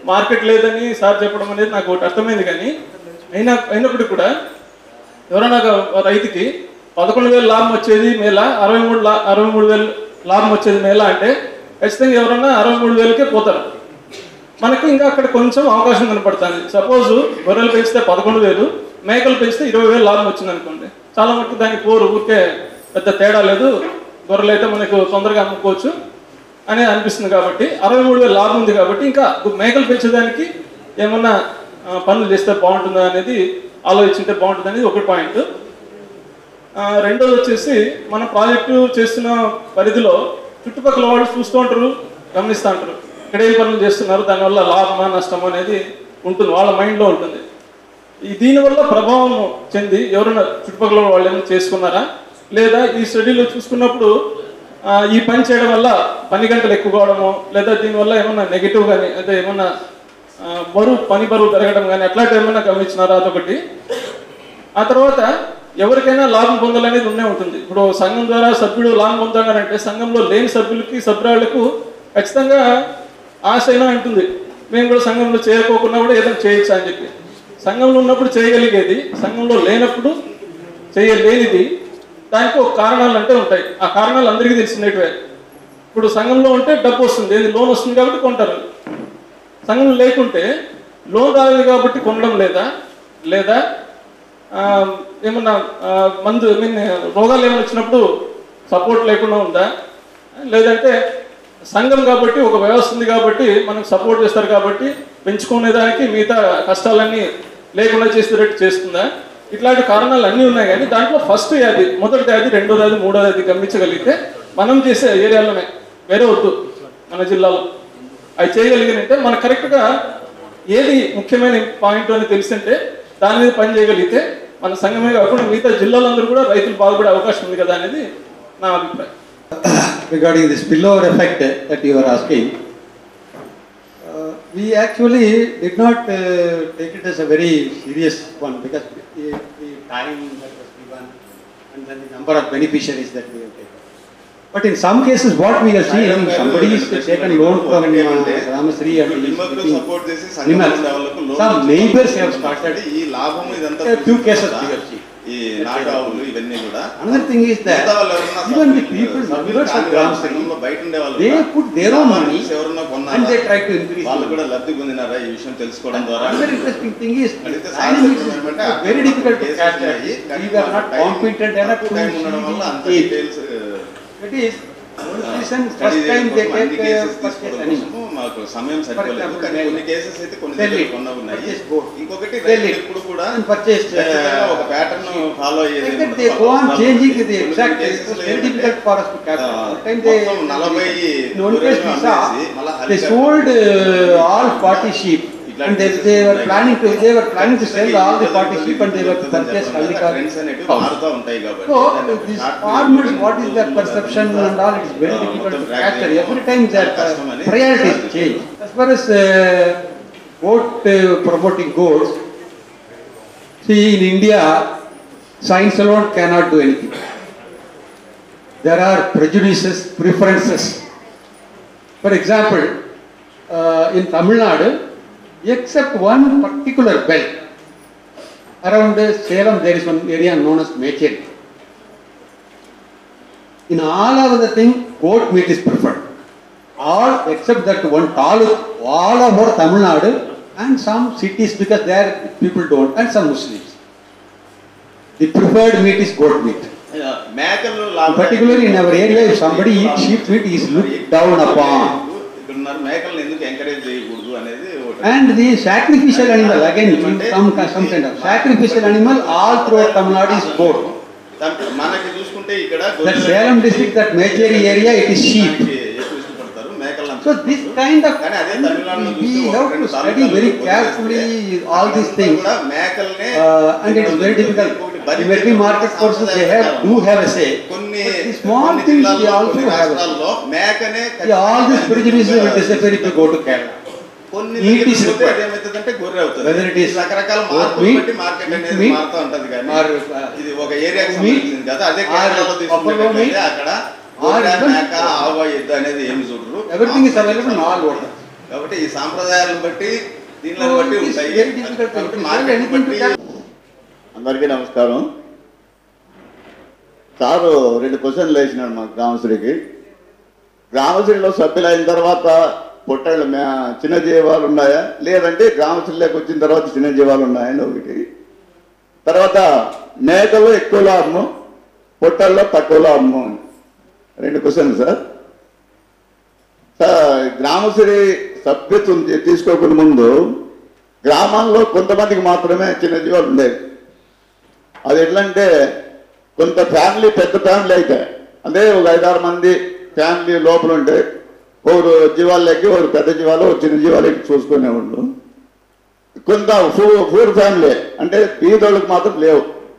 S10: మార్కెట్ లేదని సార్ చెప్పడం అనేది నాకు ఒకటి అర్థమైంది కానీ అయినా అయినప్పటికీ కూడా ఎవరైనా ఒక రైతుకి పదకొండు వేలు లాభం వచ్చేది మేళ అరవై మూడు లా అరవై మూడు వేలు లాభం వచ్చేది మేళ అంటే ఖచ్చితంగా ఎవరన్నా అరవై మూడు వేలకే పోతారు మనకు ఇంకా అక్కడ కొంచెం అవకాశం కనపడుతుంది సపోజ్ గొర్రెలు పెంచితే పదకొండు వేలు మేకలు పెంచితే ఇరవై వేలు లాభం వచ్చింది అనుకోండి చాలా మటుకు దానికి పోరు ఊరికే పెద్ద తేడా లేదు గొర్రెలు అయితే మనకు తొందరగా అమ్ముకోవచ్చు అని అనిపిస్తుంది కాబట్టి అరవై మూడు వేలు లాభం ఉంది కాబట్టి ఇంకా మేకలు పెంచేదానికి ఏమన్నా ఆ, పనులు చేస్తే బాగుంటుందా అనేది ఆలోచింటే బాగుంటుంది అనేది ఒకటి పాయింట్ ఆ, రెండోది వచ్చేసి మన ప్రాజెక్టు చేస్తున్న పరిధిలో చుట్టుపక్కల వాళ్ళు చూస్తూ ఉంటారు గమనిస్తూ ఉంటారు ఇక్కడ ఏం పనులు చేస్తున్నారు దానివల్ల లాభమా నష్టమా అనేది ఉంటుంది వాళ్ళ మైండ్లో ఉంటుంది ఈ దీనివల్ల ప్రభావం చెంది ఎవరైనా చుట్టుపక్కల వాళ్ళు ఏమైనా చేసుకున్నారా లేదా ఈ స్టడీలో చూసుకున్నప్పుడు ఆ, ఈ పని చేయడం వల్ల పని గంటలు ఎక్కువ కావడము లేదా దీనివల్ల ఏమన్నా నెగిటివ్ కానీ అంటే ఏమన్నా ఆ, బరువు పని బరువు పెరగడం కానీ అట్లాంటివి ఏమైనా గమనించినారా అదొకటి ఆ తర్వాత ఎవరికైనా లాభం పొందాలనేది ఉండే ఉంటుంది ఇప్పుడు సంఘం ద్వారా సభ్యుడు లాభం పొందాలంటే సంఘంలో లేని సభ్యులకి సభ్యురాళ్లకు ఖచ్చితంగా ఆశ అయినా ఉంటుంది మేము కూడా సంఘంలో చేయకోకుండా కూడా ఏదైనా చేయొచ్చు అని చెప్పి సంఘంలో ఉన్నప్పుడు చేయగలిగేది సంఘంలో లేనప్పుడు చేయలేనిది దానికి ఒక కారణాలు అంటే ఉంటాయి ఆ కారణాలు అందరికీ తెలిసినట్టువే ఇప్పుడు సంఘంలో ఉంటే డబ్బు వస్తుంది ఏది లోన్ వస్తుంది కాబట్టి కొంటారు సంఘం లేకుంటే లోన్ రాలేదు కాబట్టి కొనడం లేదా లేదా ఆ, ఏమన్నా ఆ, మందు ఐ మీన్ రోగాలు ఏమైనా వచ్చినప్పుడు సపోర్ట్ లేకుండా ఉందా లేదంటే సంఘం కాబట్టి ఒక వ్యవస్థ ఉంది కాబట్టి మనకు సపోర్ట్ చేస్తారు కాబట్టి పెంచుకునేదానికి మిగతా కష్టాలన్నీ లేకుండా చేసేటట్టు చేస్తుందా ఇట్లాంటి కారణాలు అన్నీ ఉన్నాయి కానీ దాంట్లో ఫస్ట్ వ్యాధి మొదటి వ్యాధి రెండో వ్యాధి మూడో వ్యాధి గమనించగలిగితే మనం చేసే ఏరియాలోనే వేరే వద్దు మన జిల్లాలో అవి చేయగలిగినంటే మనకు కరెక్ట్గా ఏది ముఖ్యమైన పాయింట్ అని తెలిసింటే దాని మీద పని చేయగలిగితే మన సంఘమే కాకుండా మిగతా జిల్లాలందరూ కూడా రైతులు బాగుపడే అవకాశం ఉంది కదా అనేది నా అభిప్రాయం
S3: regarding the spillover effect that you are asking, uh, we actually did not uh, take it as a very serious one because the, the time that was given and then the number of beneficiaries that we have taken. But in some cases, what we have seen, somebody is taken loan from uh, Ramasri and he is
S7: లింబకు
S3: getting
S7: support చేసి సంఘం
S3: animals.
S7: ఉండే వాళ్ళకు loan
S3: Some
S7: ఇచ్చి
S3: neighbors have
S7: support
S3: started.
S7: ఈ లాభం ఇదంతా
S3: A few
S7: చూసిన
S3: cases
S7: తర్వాత
S3: we have seen.
S7: ఈ నాటు ఆవులు ఇవన్నీ కూడా
S3: Another thing is that
S7: మిగతా వాళ్ళు ఎవరన్నా
S3: even the
S7: సభ్యులు-
S3: people,
S7: సభ్యులు
S3: members of
S7: కాని వాళ్ళు
S3: Ramasri,
S7: సంఘంలో బయట ఉండే వాళ్ళు
S3: they
S7: కూడా
S3: put their own
S7: లాభాలు
S3: money
S7: చూసి ఎవరన్నా కొన్నారా?
S3: and they try to increase
S7: వాళ్ళు
S3: the
S7: కూడా లబ్ధి పొందినారా ఈ విషయం తెలుసుకోవడం ద్వారా
S3: Another interesting thing is,
S7: అడిగితే
S3: dynamics
S7: సార్
S3: is
S7: ఏమంటే
S3: very difficult to
S7: cases
S3: catch that.
S7: ఉన్నాయి. కానీ
S3: We were not
S7: time-
S3: competent enough to
S7: తక్కువ టైం ఉండడం వల్ల అంత
S3: see the
S7: details
S3: That is, one reason, first time they take a first case animal.
S7: మాకు సమయం సరిపోలేదు
S3: example,
S7: కానీ
S3: they-
S7: కొన్ని కేసెస్ అయితే కొన్ని
S3: they
S7: దగ్గర
S3: lead.
S7: కొన్న ఉన్నాయి
S3: Purchase board.
S7: ఇంకొకటి
S3: They
S7: రైతులు
S3: lead.
S7: ఎప్పుడు కూడా
S3: And purchase, uh,
S7: ఖచ్చితంగా ఒక ప్యాటర్న్ ఫాలో అయ్యేది
S3: Like that
S7: ఉండదు.
S3: they go on
S7: వాళ్ళ
S3: changing
S7: కొన్ని
S3: the
S7: కొన్ని
S3: exact, it
S7: cases
S3: was
S7: లో
S3: very
S7: ఏంటంటే,
S3: difficult for us to capture.
S7: ఆ,
S3: One time they,
S7: మొత్తం నలభై
S3: in one case we saw,
S7: అమ్మేసి మళ్ళా
S3: they
S7: హరిత-
S3: sold uh, all forty sheep. And they, they were planning to, they were planning to sell all the forty sheep and they were to purchase Hallika
S7: trends అనేటివి
S3: cows.
S7: మారుతూ ఉంటాయి కాబట్టి
S3: So,
S7: దాన్ని
S3: these
S7: short
S3: farmers,
S7: period
S3: what is their
S7: లో
S3: perception and all, it is very
S7: ఆ,
S3: difficult
S7: మొత్తం
S3: to
S7: track
S3: capture.
S7: చేయడం
S3: Every time their
S7: చాలా కష్టం అని
S3: priorities change. As far as uh, goat uh, promoting goats, see in India, science alone cannot do anything. There are prejudices, preferences. For example, uh, in Tamil Nadu, except one particular belt, around uh, Salem there is one area known as Mecheri. In all of the thing, goat meat is preferred. All except that one taluk, all over Tamil Nadu and some cities because there people don't and some Muslims. The preferred meat is goat meat.
S7: మేకలు లాభం-
S3: Particularly in our area, if somebody eats sheep meat, he is looked down upon.
S7: ఇక్కడ ఉన్నారు మేకలను ఎందుకు encourage చేయకూడదు అనేది ఒకటి.
S3: And the sacrificial animal, again, some, some kind of sacrificial animal all throughout Tamil Nadu is goat.
S7: తమ- మనకి చూసుకుంటే ఇక్కడ
S3: That
S7: గొర్రెలు
S3: Salem district, that Mecheri area, it is sheep.
S7: దానికి ఎక్కువ ఇష్టపడతారు మేకలు
S3: So this kind of,
S7: కానీ అదే తమిళనాడులో
S3: we
S7: చూస్తే ఒక
S3: have
S7: రెండు
S3: to study
S7: తాలూకాలు
S3: very
S7: వదిలేస్తే
S3: carefully all these things.
S7: కూడా మేకల్నే
S3: Uh, and it is very difficult. The veterinary market forces, they have, do have a say.
S7: కొన్ని
S3: But the small
S7: కొన్ని
S3: things, they
S7: జిల్లాల్లో,
S3: also
S7: కొన్ని
S3: have a say.
S7: రాష్ట్రాల్లో మేకనే
S3: See, all these prejudices will disappear if you go to Kerala.
S7: కొన్ని
S3: Meat is
S7: దగ్గరికి పోతే
S3: required.
S7: అదేమవుతుందంటే గొర్రె అవుతుంది
S3: Whether it is
S7: రకరకాల
S3: goat
S7: మార్పులు
S3: meat,
S7: బట్టి మార్కెట్
S3: meat
S7: అనేది
S3: meat,
S7: మారుతూ ఉంటది కానీ
S3: or, uh,
S7: ఇది ఒక ఏరియాకి
S3: meat,
S7: సంబంధించింది కదా అదే
S3: or
S7: కేరళలో
S3: buffalo
S7: తీసుకున్నట్లయితే
S3: meat,
S7: అక్కడ
S3: or
S7: గొర్రె
S3: even-
S7: మేక ఆవు ఎద్దు అనేది ఏమి చూడరు
S3: Everything is available in all waters.
S7: కాబట్టి ఈ సాంప్రదాయాలను బట్టి దీనిని
S3: So,
S7: బట్టి
S3: it is
S7: ఉంటాయి
S3: very difficult to
S7: కాబట్టి
S3: tell
S7: మార్కెట్
S3: anything to
S7: బట్టి
S3: tell.
S11: అందరికీ నమస్కారం సారు రెండు క్వశ్చన్లు వేసినాడు మా గ్రామశ్రీకి గ్రామశ్రీలో సభ్యులు అయిన తర్వాత పొట్టళ్ళు మే చిన్న జీవాలు ఉన్నాయా లేదంటే గ్రామశ్రీలోకి వచ్చిన తర్వాత చిన్న జీవాలు ఉన్నాయని ఒకటి తర్వాత మేకలు ఎక్కువ లాభము పొట్టల్లో తక్కువ లాభము అని. రెండు క్వశ్చన్లు సార్ సార్ గ్రామశ్రీ సభ్యత్వం తీ- తీసుకోకుండా ముందు గ్రామాల్లో కొంతమందికి మాత్రమే చిన్న జీవాలు ఉండేవి అది ఎట్లంటే కొంత ఫ్యామిలీ పెద్ద ఫ్యామిలీ అయితే అంటే ఒక ఐదారు మంది ఫ్యామిలీ లోపల ఉంటే ఒకరు జీవాలు ఎక్కి ఒకరు పెద్ద జీవాలు ఒక చిన్న జీవాలు ఎక్కి చూసుకునేవాళ్ళు కొంత ఫూర్ ఫ్యామిలీ అంటే బీదోళ్ళకి మాత్రం లేవు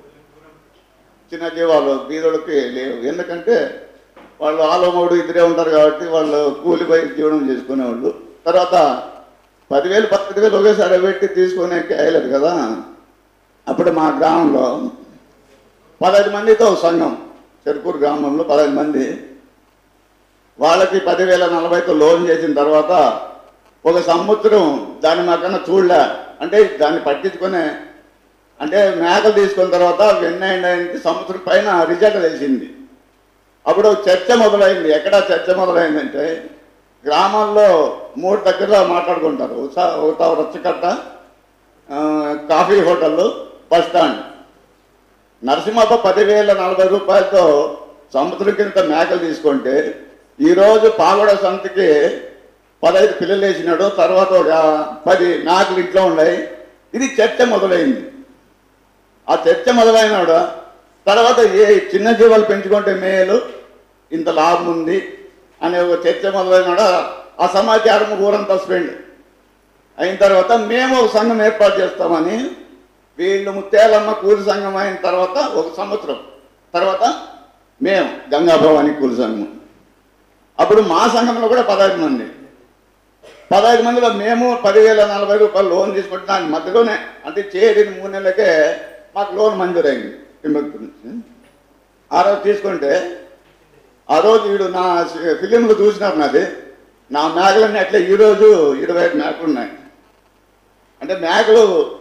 S11: చిన్న జీవాలు బీదోళ్ళకి లేవు ఎందుకంటే వాళ్ళు ఆలో మూడు ఇద్దరే ఉంటారు కాబట్టి వాళ్ళు కూలిపోయి జీవనం చేసుకునేవాళ్ళు తర్వాత పదివేలు పద్దెనిమిది వేలు ఒకేసారి పెట్టి తీసుకునే వేయలేదు కదా అప్పుడు మా గ్రామంలో పదహైదు మందితో ఒక సంఘం చెరుకూరు గ్రామంలో పదహైదు మంది వాళ్ళకి పదివేల నలభైతో లోన్ చేసిన తర్వాత ఒక సంవత్సరం దాన్ని మాకన్నా చూడలే అంటే దాన్ని పట్టించుకునే అంటే మేకలు తీసుకున్న తర్వాత వెన్నైంది సంవత్సరం పైన రిజల్ట్ తెలిసింది అప్పుడు చర్చ మొదలైంది ఎక్కడ చర్చ మొదలైందంటే గ్రామాల్లో మూడు దగ్గరలో మాట్లాడుకుంటారు ఒకసా- ఒకటో రచ్చకట్ట ఆ, కాఫీ హోటళ్ళు బస్ స్టాండ్ నరసింహప్ప పదివేల నలభై రూపాయలతో సంవత్సరం కింద మేకలు తీసుకుంటే ఈరోజు పాగొడ సంతకి పదహైదు పిల్లలు వేసినాడు తర్వాత ఒక పది మేకలు ఇంట్లో ఉన్నాయి ఇది చర్చ మొదలైంది ఆ చర్చ మొదలైనాడు తర్వాత ఏ చిన్న జీవాలు పెంచుకుంటే మేలు ఇంత లాభం ఉంది అనే ఒక చర్చ మొదలైనాడు ఆ సమాచారం ఊరంతా స్పెండ్ అయిన తర్వాత మేము ఒక సంఘం ఏర్పాటు చేస్తామని వీళ్ళు ముత్యాలమ్మ కూలి సంఘం అయిన తర్వాత ఒక సంవత్సరం తర్వాత మేము గంగాభవాని కూలి సంఘం అప్పుడు మా సంఘంలో కూడా పదహైదు మంది పదహైదు మందిలో మేము పదివేల నలభై రూపాయలు లోన్ తీసుకుంటే దాని మధ్యలోనే అంటే చేరిన మూడు నెలలకే మాకు లోన్ మంజూరైంది తిమ్మక్తి నుంచి ఆ రోజు తీసుకుంటే ఆ రోజు వీడు నా ఫిలింలు చూసినారు నాది నా మేకలన్నీ అట్లే ఈరోజు ఇరవై ఐదు మేకలు ఉన్నాయి అంటే మేకలు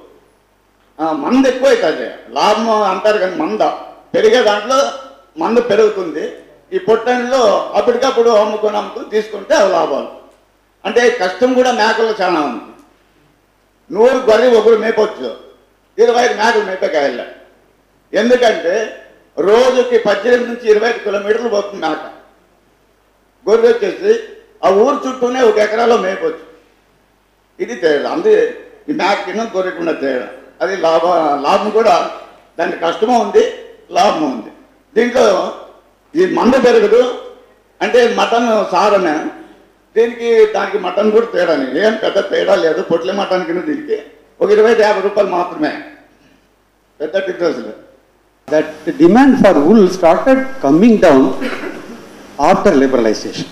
S11: ఆ, మంద ఎక్కువ అవుతుంది లాభం అంటారు కానీ మంద పెరిగే దాంట్లో మంద పెరుగుతుంది ఈ పొట్టంలో అప్పటికప్పుడు అమ్ముకొని అమ్ముకొని తీసుకుంటే అవి లాభాలు అంటే కష్టం కూడా మేకల్లో చాలా ఉంది నూరు గొర్రె ఒకరు మేపొచ్చు ఇరవై ఐదు మేకలు మేపకాయల ఎందుకంటే రోజుకి పద్దెనిమిది నుంచి ఇరవై ఐదు కిలోమీటర్లు పోతుంది మేక గొర్రె వచ్చేసి ఆ ఊరు చుట్టూనే ఒక ఎకరాలో మేపొచ్చు ఇది తేడా అందుకే ఈ మేక కింద గొర్రెకున్న తేడా అది లాభ లాభం కూడా దానికి కష్టము ఉంది లాభం ఉంది దీంట్లో ఈ మంద పెరగదు అంటే మటన్ సారనే దీనికి దానికి మటన్ కూడా తేడాని ఏం పెద్ద తేడా లేదు పొట్ల మటన్ కింద దీనికి ఒక ఇరవై ఐదు యాభై రూపాయలు మాత్రమే పెద్ద డిఫరెన్స్ లేదు
S3: that the demand for wool started coming down after liberalization.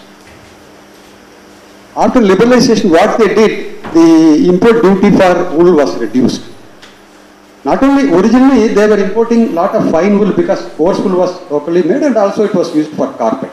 S3: After liberalization, what they did, the import duty for wool was reduced. Not only originally they were importing lot of fine wool because coarse wool was locally made and also it was used for carpet.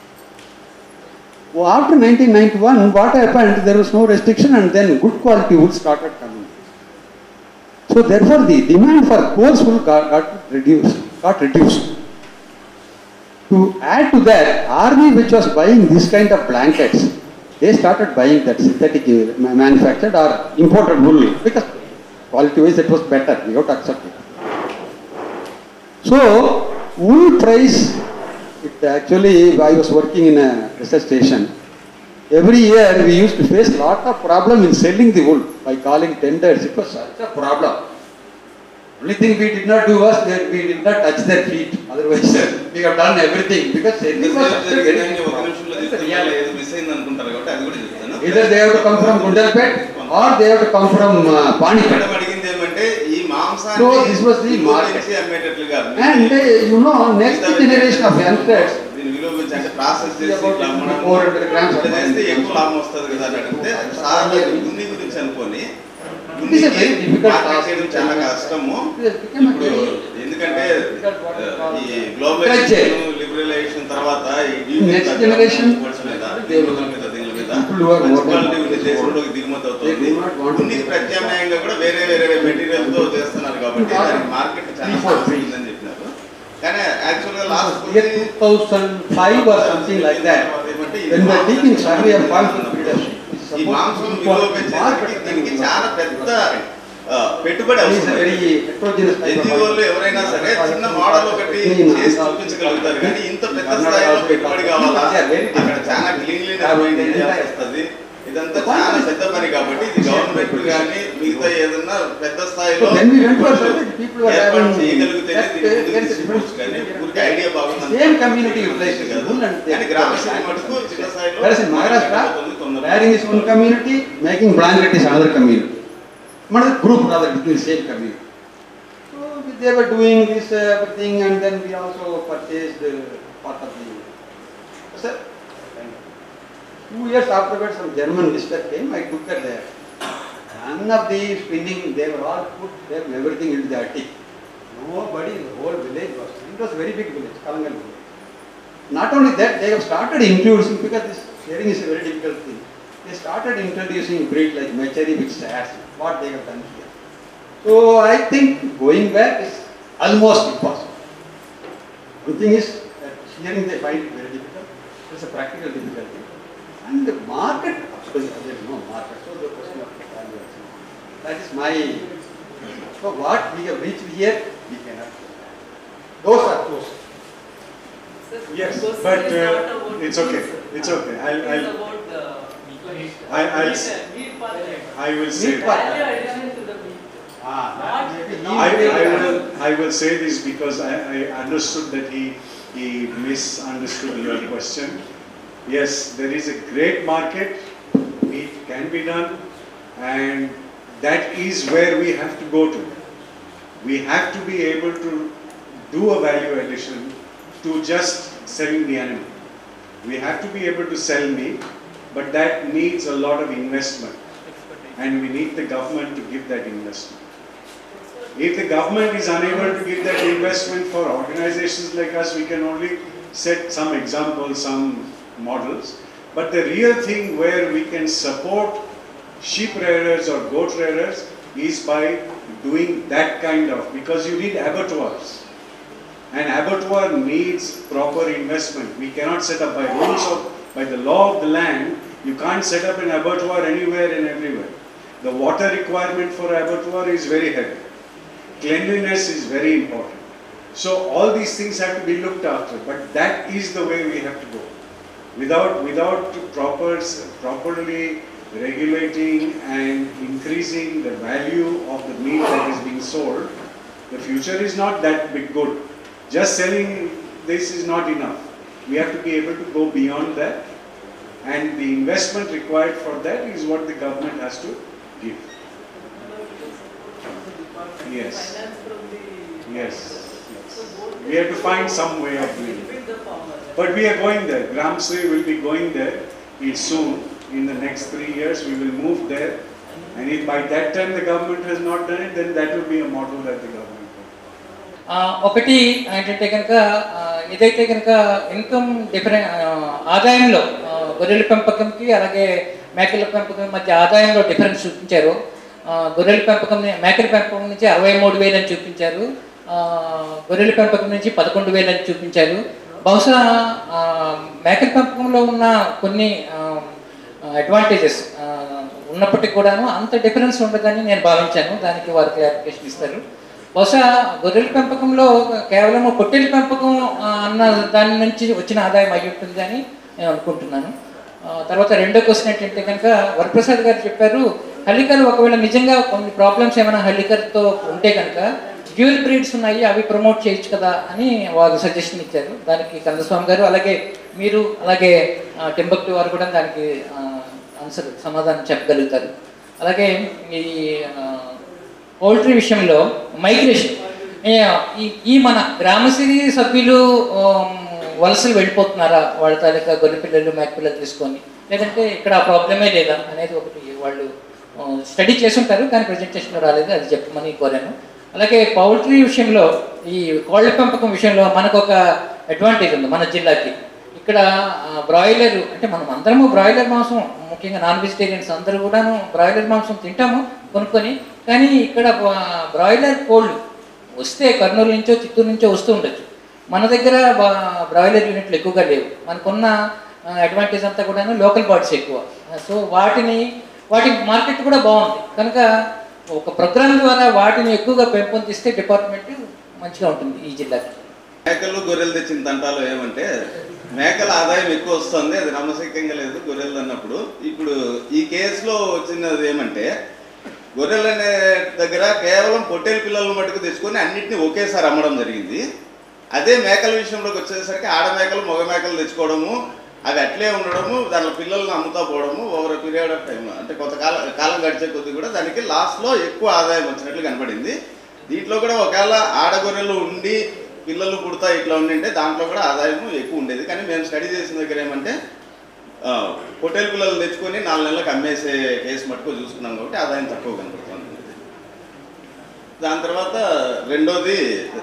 S3: Well, after 1991, what happened? There was no restriction and then good quality wool started coming. So therefore, the demand for coarse wool got, got reduced. Got reduced. To add to that, army which was buying this kind of blankets, they started buying that synthetic uh, ma- manufactured or imported wool because quality-wise it was better. We have to accept it. So wool price, it actually I was working in a research station. Every year we used to face lot of problem in selling the wool by calling tenders. It was such a problem. Only thing we did not do was that we did not touch their feet. Otherwise, we have done everything because selling was such a very
S7: జరిగిందని ఒక నిమిషంలో
S3: That's the
S7: చెప్తున్నా,
S3: reality.
S7: ఏదో miss అయింది అనుకుంటారు కాబట్టి అది కూడా చెప్తాను
S3: Either they have to come from Gundalpet or they have to come from uh, Panipat.
S7: Madam అడిగింది ఏమంటే ఈ మాంసాన్ని
S3: So, this was the
S7: విలువ
S3: market.
S7: పెంచి అమ్మేటట్లుగా
S3: And uh, you know, next generation of youngsters,
S7: దీన్ని విలువ పెంచి అంటే ప్రాసెస్ చేసి
S3: About
S7: ఇట్లా అమ్మడం
S3: 400 grams
S7: ఇట్లా
S3: of
S7: చేస్తే
S3: money.
S7: ఎక్కువ లాభం వస్తుంది కదా అని అడిగితే సార్ ఉన్ని గురించి అనుకొని
S3: It is a very
S7: ఉన్నికి
S3: difficult
S7: మార్కెట్
S3: task.
S7: చేయడం చాలా కష్టము
S3: It has become a
S7: ఇప్పుడు
S3: very
S7: ఎందుకంటే
S3: difficult what we call
S7: ఈ గ్లోబలైజేషన్
S3: culture.
S7: లిబరలైజేషన్ తర్వాత ఈ
S3: Next
S7: duty
S3: generation,
S7: goods మీద
S3: they will-
S7: దిగుమతుల మీద దీని మీద మీద
S3: People who are
S7: మంచి
S3: more than
S7: క్వాలిటీ ఉండే దేశంలోకి దిగుమతి అవుతుంది
S3: They do not want to
S7: ఉన్నికి ప్రత్యామ్నాయంగా కూడా వేరే వేరే మెటీరియల్ తో చేస్తున్నారు కాబట్టి దానికి మార్కెట్ చాలా సమస్య ఉందని చెప్పినారు కానీ యాక్చువల్ గా last
S3: Year 2005 or something like that, when we are taking survey of farming leadership, it's
S7: ఈ మాంసం
S3: supposed to
S7: విలువ
S3: be
S7: పెంచేసరికి దీనికి చాలా పెద్ద ఆ, పెట్టుబడి
S3: It is a
S7: అవసరం
S3: very heterogeneous type of
S7: ఎన్జిఓలు ఎవరైనా సరే చిన్న మోడల్ ఒకటి చేసి చూపించగలుగుతారు కానీ ఇంత పెద్ద స్థాయిలో పెట్టుబడి కావాలా అక్కడ చాలా క్లీన్లీనెస్ మెయింటైన్ చేయాల్సి వస్తుంది ఇదంతా చాలా పెద్ద పని కాబట్టి ఇది గవర్నమెంట్ కానీ మిగతా ఏదన్నా పెద్ద స్థాయిలో
S3: So when we went for survey, the people were
S7: ఏర్పాటు
S3: having
S7: చేయగలిగితేనే
S3: that,
S7: దీన్ని
S3: uh,
S7: ముందుకు
S3: there is a
S7: తీసుకోవచ్చు కానీ ఊరికే ఐడియా బాగుంది
S3: Same community utilization, bull and
S7: కానీ గ్రామ స్థాయి మటుకు చిన్న స్థాయిలో
S3: Whereas in Maharashtra,
S7: తొందరగా
S3: wearing is one community, making blanket is another community. Another group rather within the same community. So they were doing this uh, everything and then we also purchased uh, part of the. Sir, two years afterwards some German visitor came, I took her there. None of the spinning, they were all put them everything into the attic. Nobody in the whole village was, it was a very big village, Kalangal village. Not only that, they have started introducing, because this sharing is a very difficult thing, they started introducing breed like Machari with stars, what they have done here. So I think going back is almost impossible. One thing is that shearing they find it very difficult, it's a practical difficulty. And the market, of course, there is no market, so the question of value also. That is my, so what we have reached here, we cannot. Those are those.
S1: Yes, but uh, it's okay, it's okay. I'll, I'll, I, I'll, s- I will say
S3: Meat
S1: that.
S3: Ah, maybe
S1: I,
S3: he
S1: I
S3: will-
S1: will, I will say this because I, I understood that he, he misunderstood your question. Yes, there is a great market, meat can be done, and that is where we have to go to. We have to be able to do a value addition to just selling the animal. We have to be able to sell meat, but that needs a lot of investment. And we need the government to give that investment. If the government is unable to give that investment for organizations like us, we can only set some examples, some models. But the real thing where we can support sheep rearers or goat rearers is by doing that kind of, because you need abattoirs. An abattoir needs proper investment. We cannot set up by rules of, by the law of the land, you can't set up an abattoir anywhere and everywhere. The water requirement for abattoir is very heavy. Cleanliness is very important. So all these things have to be looked after, but that is the way we have to go. Without, without proper, properly regulating and increasing the value of the meat that is being sold, the future is not that big good. Just selling this is not enough. We have to be able to go beyond that and the investment required for that is what the government has to give. Yes. Yes. yes. We have to find some way of doing it. But we are going there. Gramsri will be going there in soon. In the next three years, we will move there. And if by that time the government has not done it, then that will be a model that the government
S9: ఆ, ఒకటి ఏంటంటే కనుక ఆ, ఇదైతే కనుక income different ఆదాయంలో ఆ, గొర్రెల పెంపకంకి అలాగే మేకల పెంపకం మధ్య ఆదాయంలో డిఫరెన్స్ చూపించారు ఆ, గొర్రెల పెంపకం ని- మేకల పెంపకం నుంచి అరవై మూడు వేలు అని చూపించారు ఆ, గొర్రెల పెంపకం నుంచి పదకొండు వేలు అని చూపించారు బహుశా ఆ, మేకల పెంపకంలో ఉన్న కొన్ని అడ్వాంటేజెస్ ఉన్నప్పటికీ కూడాను అంత డిఫరెన్స్ ఉండదని నేను భావించాను దానికి వారు క్లారిఫికేషన్ ఇస్తారు బహుశా గొర్రెల పెంపకంలో కేవలం పొట్టెల పెంపకం ఆ, అన్న దాని నుంచి వచ్చిన ఆదాయం అయి ఉంటుంది అని నేను అనుకుంటున్నాను ఆ, తర్వాత రెండో క్వశ్చన్ ఏంటంటే కనుక వరప్రసాద్ గారు చెప్పారు హల్లికర్ ఒకవేళ నిజంగా కొన్ని ప్రాబ్లమ్స్ ఏమైనా హల్లికర్తో ఉంటే కనుక డ్యూల్ బ్రీడ్స్ ఉన్నాయి అవి ప్రమోట్ చేయొచ్చు కదా అని వారు సజెషన్ ఇచ్చారు దానికి కందస్వామి గారు అలాగే మీరు అలాగే టెంబక్టి వారు కూడా దానికి ఆన్సర్ సమాధానం చెప్పగలుగుతారు అలాగే ఈ ఆ, పౌల్ట్రీ విషయంలో మైగ్రేషన్ ఈ ఈ మన గ్రామసిరి సభ్యులు ఆమ్, వలసలు వెళ్ళిపోతున్నారా వాళ్ళ తాలూకా గొర్రె పిల్లలు మేక పిల్లలు తీసుకొని లేదంటే ఇక్కడ ఆ ప్రాబ్లమే లేదా అనేది ఒకటి వాళ్ళు స్టడీ చేసుంటారు కానీ ప్రజెంటేషన్లో రాలేదు అది చెప్పమని కోరాను అలాగే పౌల్ట్రీ విషయంలో ఈ కోళ్ల పెంపకం విషయంలో మనకు ఒక అడ్వాంటేజ్ ఉంది మన జిల్లాకి ఇక్కడ బ్రాయిలర్ అంటే మనం అందరము బ్రాయిలర్ మాంసం ముఖ్యంగా నాన్ వెజిటేరియన్స్ అందరూ కూడాను బ్రాయిలర్ మాంసం తింటాము కొనుక్కొని కానీ ఇక్కడ బ- బ్రాయిలర్ కోళ్ళు వస్తే కర్నూలు నుంచో చిత్తూరు నుంచో వస్తూ ఉండొచ్చు మన దగ్గర బ- బ్రాయిలర్ యూనిట్లు ఎక్కువగా లేవు మనకున్న అడ్వాంటేజ్ అంతా కూడాను లోకల్ బాడీస్ ఎక్కువ సో వాటిని వాటి మార్కెట్ కూడా బాగుంది కనుక ఒక ప్రోగ్రామ్ ద్వారా వాటిని ఎక్కువగా పెంపొందిస్తే డిపార్ట్మెంట్ మంచిగా ఉంటుంది ఈ జిల్లాకి
S7: మేకలు గొర్రెలు తెచ్చిన తంటాలు ఏమంటే మేకల ఆదాయం ఎక్కువ వస్తుంది అది నమ్మశక్యంగా లేదు గొర్రెలు అన్నప్పుడు ఇప్పుడు ఈ కేసులో వచ్చినది ఏమంటే గొర్రెలు అనే దగ్గర కేవలం పొట్టేలు పిల్లలను మటుకు తెచ్చుకొని అన్నిటిని ఒకేసారి అమ్మడం జరిగింది అదే మేకల విషయంలోకి వచ్చేసరికి ఆడ మేకలు మగ మేకలు తెచ్చుకోవడము అవి అట్లే ఉండడము దానిలో పిల్లల్ని అమ్ముతా పోవడము ఓవర్ పీరియడ్ ఆఫ్ టైం అంటే కొంతకాలం కాలం గడిచే కొద్దీ కూడా దానికి లాస్ట్లో ఎక్కువ ఆదాయం వచ్చినట్లు కనపడింది దీంట్లో కూడా ఒకవేళ ఆడగొర్రెలు ఉండి పిల్లలు పుడతా ఇట్లా ఉండింటే దాంట్లో కూడా ఆదాయం ఎక్కువ ఉండేది కానీ మేము స్టడీ చేసిన దగ్గర ఏమంటే ఆ, పొట్టేలు పిల్లలు తెచ్చుకొని నాలుగు నెలలకు అమ్మేసే కేసు మటుకు చూసుకున్నాం కాబట్టి ఆదాయం తక్కువ కనపడుతుంది దాని తర్వాత రెండోది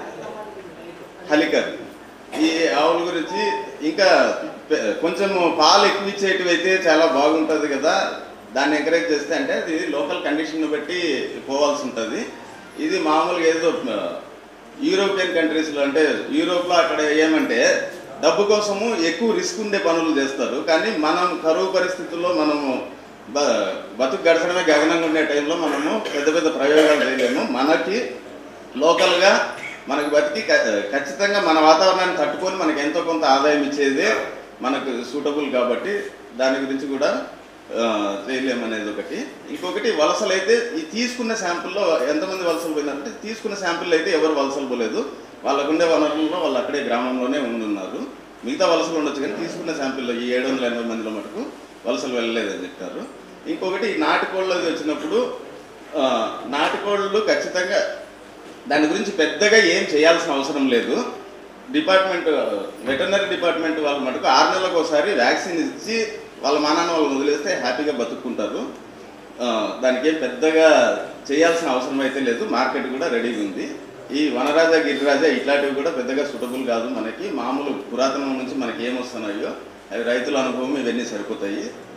S7: హలికర్ ఈ ఆవుల గురించి ఇంకా పె- కొంచెం పాలు ఎక్కువ ఇచ్చేటివి అయితే చాలా బాగుంటుంది కదా దాన్ని ఎంకరేజ్ చేస్తే అంటే అది లోకల్ కండిషన్ బట్టి పోవాల్సి ఉంటుంది ఇది మామూలుగా ఏదో ఆ, యూరోపియన్ కంట్రీస్లో అంటే యూరోప్లో అక్కడ ఏమంటే డబ్బు కోసము ఎక్కువ రిస్క్ ఉండే పనులు చేస్తారు కానీ మనం కరువు పరిస్థితుల్లో మనము బ బతుకు గడచడమే గగనంగా ఉండే టైంలో మనము పెద్ద పెద్ద ప్రయోగాలు చేయలేము మనకి లోకల్గా మనకు బతికి ఖ- ఖచ్చితంగా మన వాతావరణాన్ని తట్టుకొని మనకి ఎంతో కొంత ఆదాయం ఇచ్చేదే మనకు సూటబుల్ కాబట్టి దాని గురించి కూడా ఆ, చేయలేమనేది ఒకటి ఇంకొకటి వలసలు అయితే ఈ తీసుకున్న శాంపుల్లో ఎంతమంది వలసలు పోయినారంటే తీసుకున్న శాంపుల్ అయితే ఎవరు వలసలు పోలేదు వాళ్ళకుండే వనరుల్లో వాళ్ళు అక్కడే గ్రామంలోనే ఉండున్నారు మిగతా వలసలు ఉండొచ్చు కానీ తీసుకున్న శాంపుల్లో ఈ ఏడు వందల ఎనభై మందిలో మటుకు వలసలు వెళ్ళలేదని చెప్పారు ఇంకొకటి ఈ నాటుకోళ్ళది వచ్చినప్పుడు ఆ, నాటుకోళ్ళు ఖచ్చితంగా దాని గురించి పెద్దగా ఏం చేయాల్సిన అవసరం లేదు డిపార్ట్మెంట్ వెటర్నరీ డిపార్ట్మెంట్ వాళ్ళ మటుకు ఆరు నెలలకు ఒకసారి వ్యాక్సిన్ ఇచ్చి వాళ్ళ మానాన్ని వాళ్ళని వదిలేస్తే హ్యాపీగా బతుక్కుంటారు ఆ, దానికి ఏం పెద్దగా చేయాల్సిన అవసరం అయితే లేదు మార్కెట్ కూడా రెడీగా ఉంది ఈ వనరాజ గిరిరాజ ఇట్లాంటివి కూడా పెద్దగా సూటబుల్ కాదు మనకి మామూలు పురాతనం నుంచి మనకి ఏమొస్తున్నాయో అవి రైతుల అనుభవం ఇవన్నీ సరిపోతాయి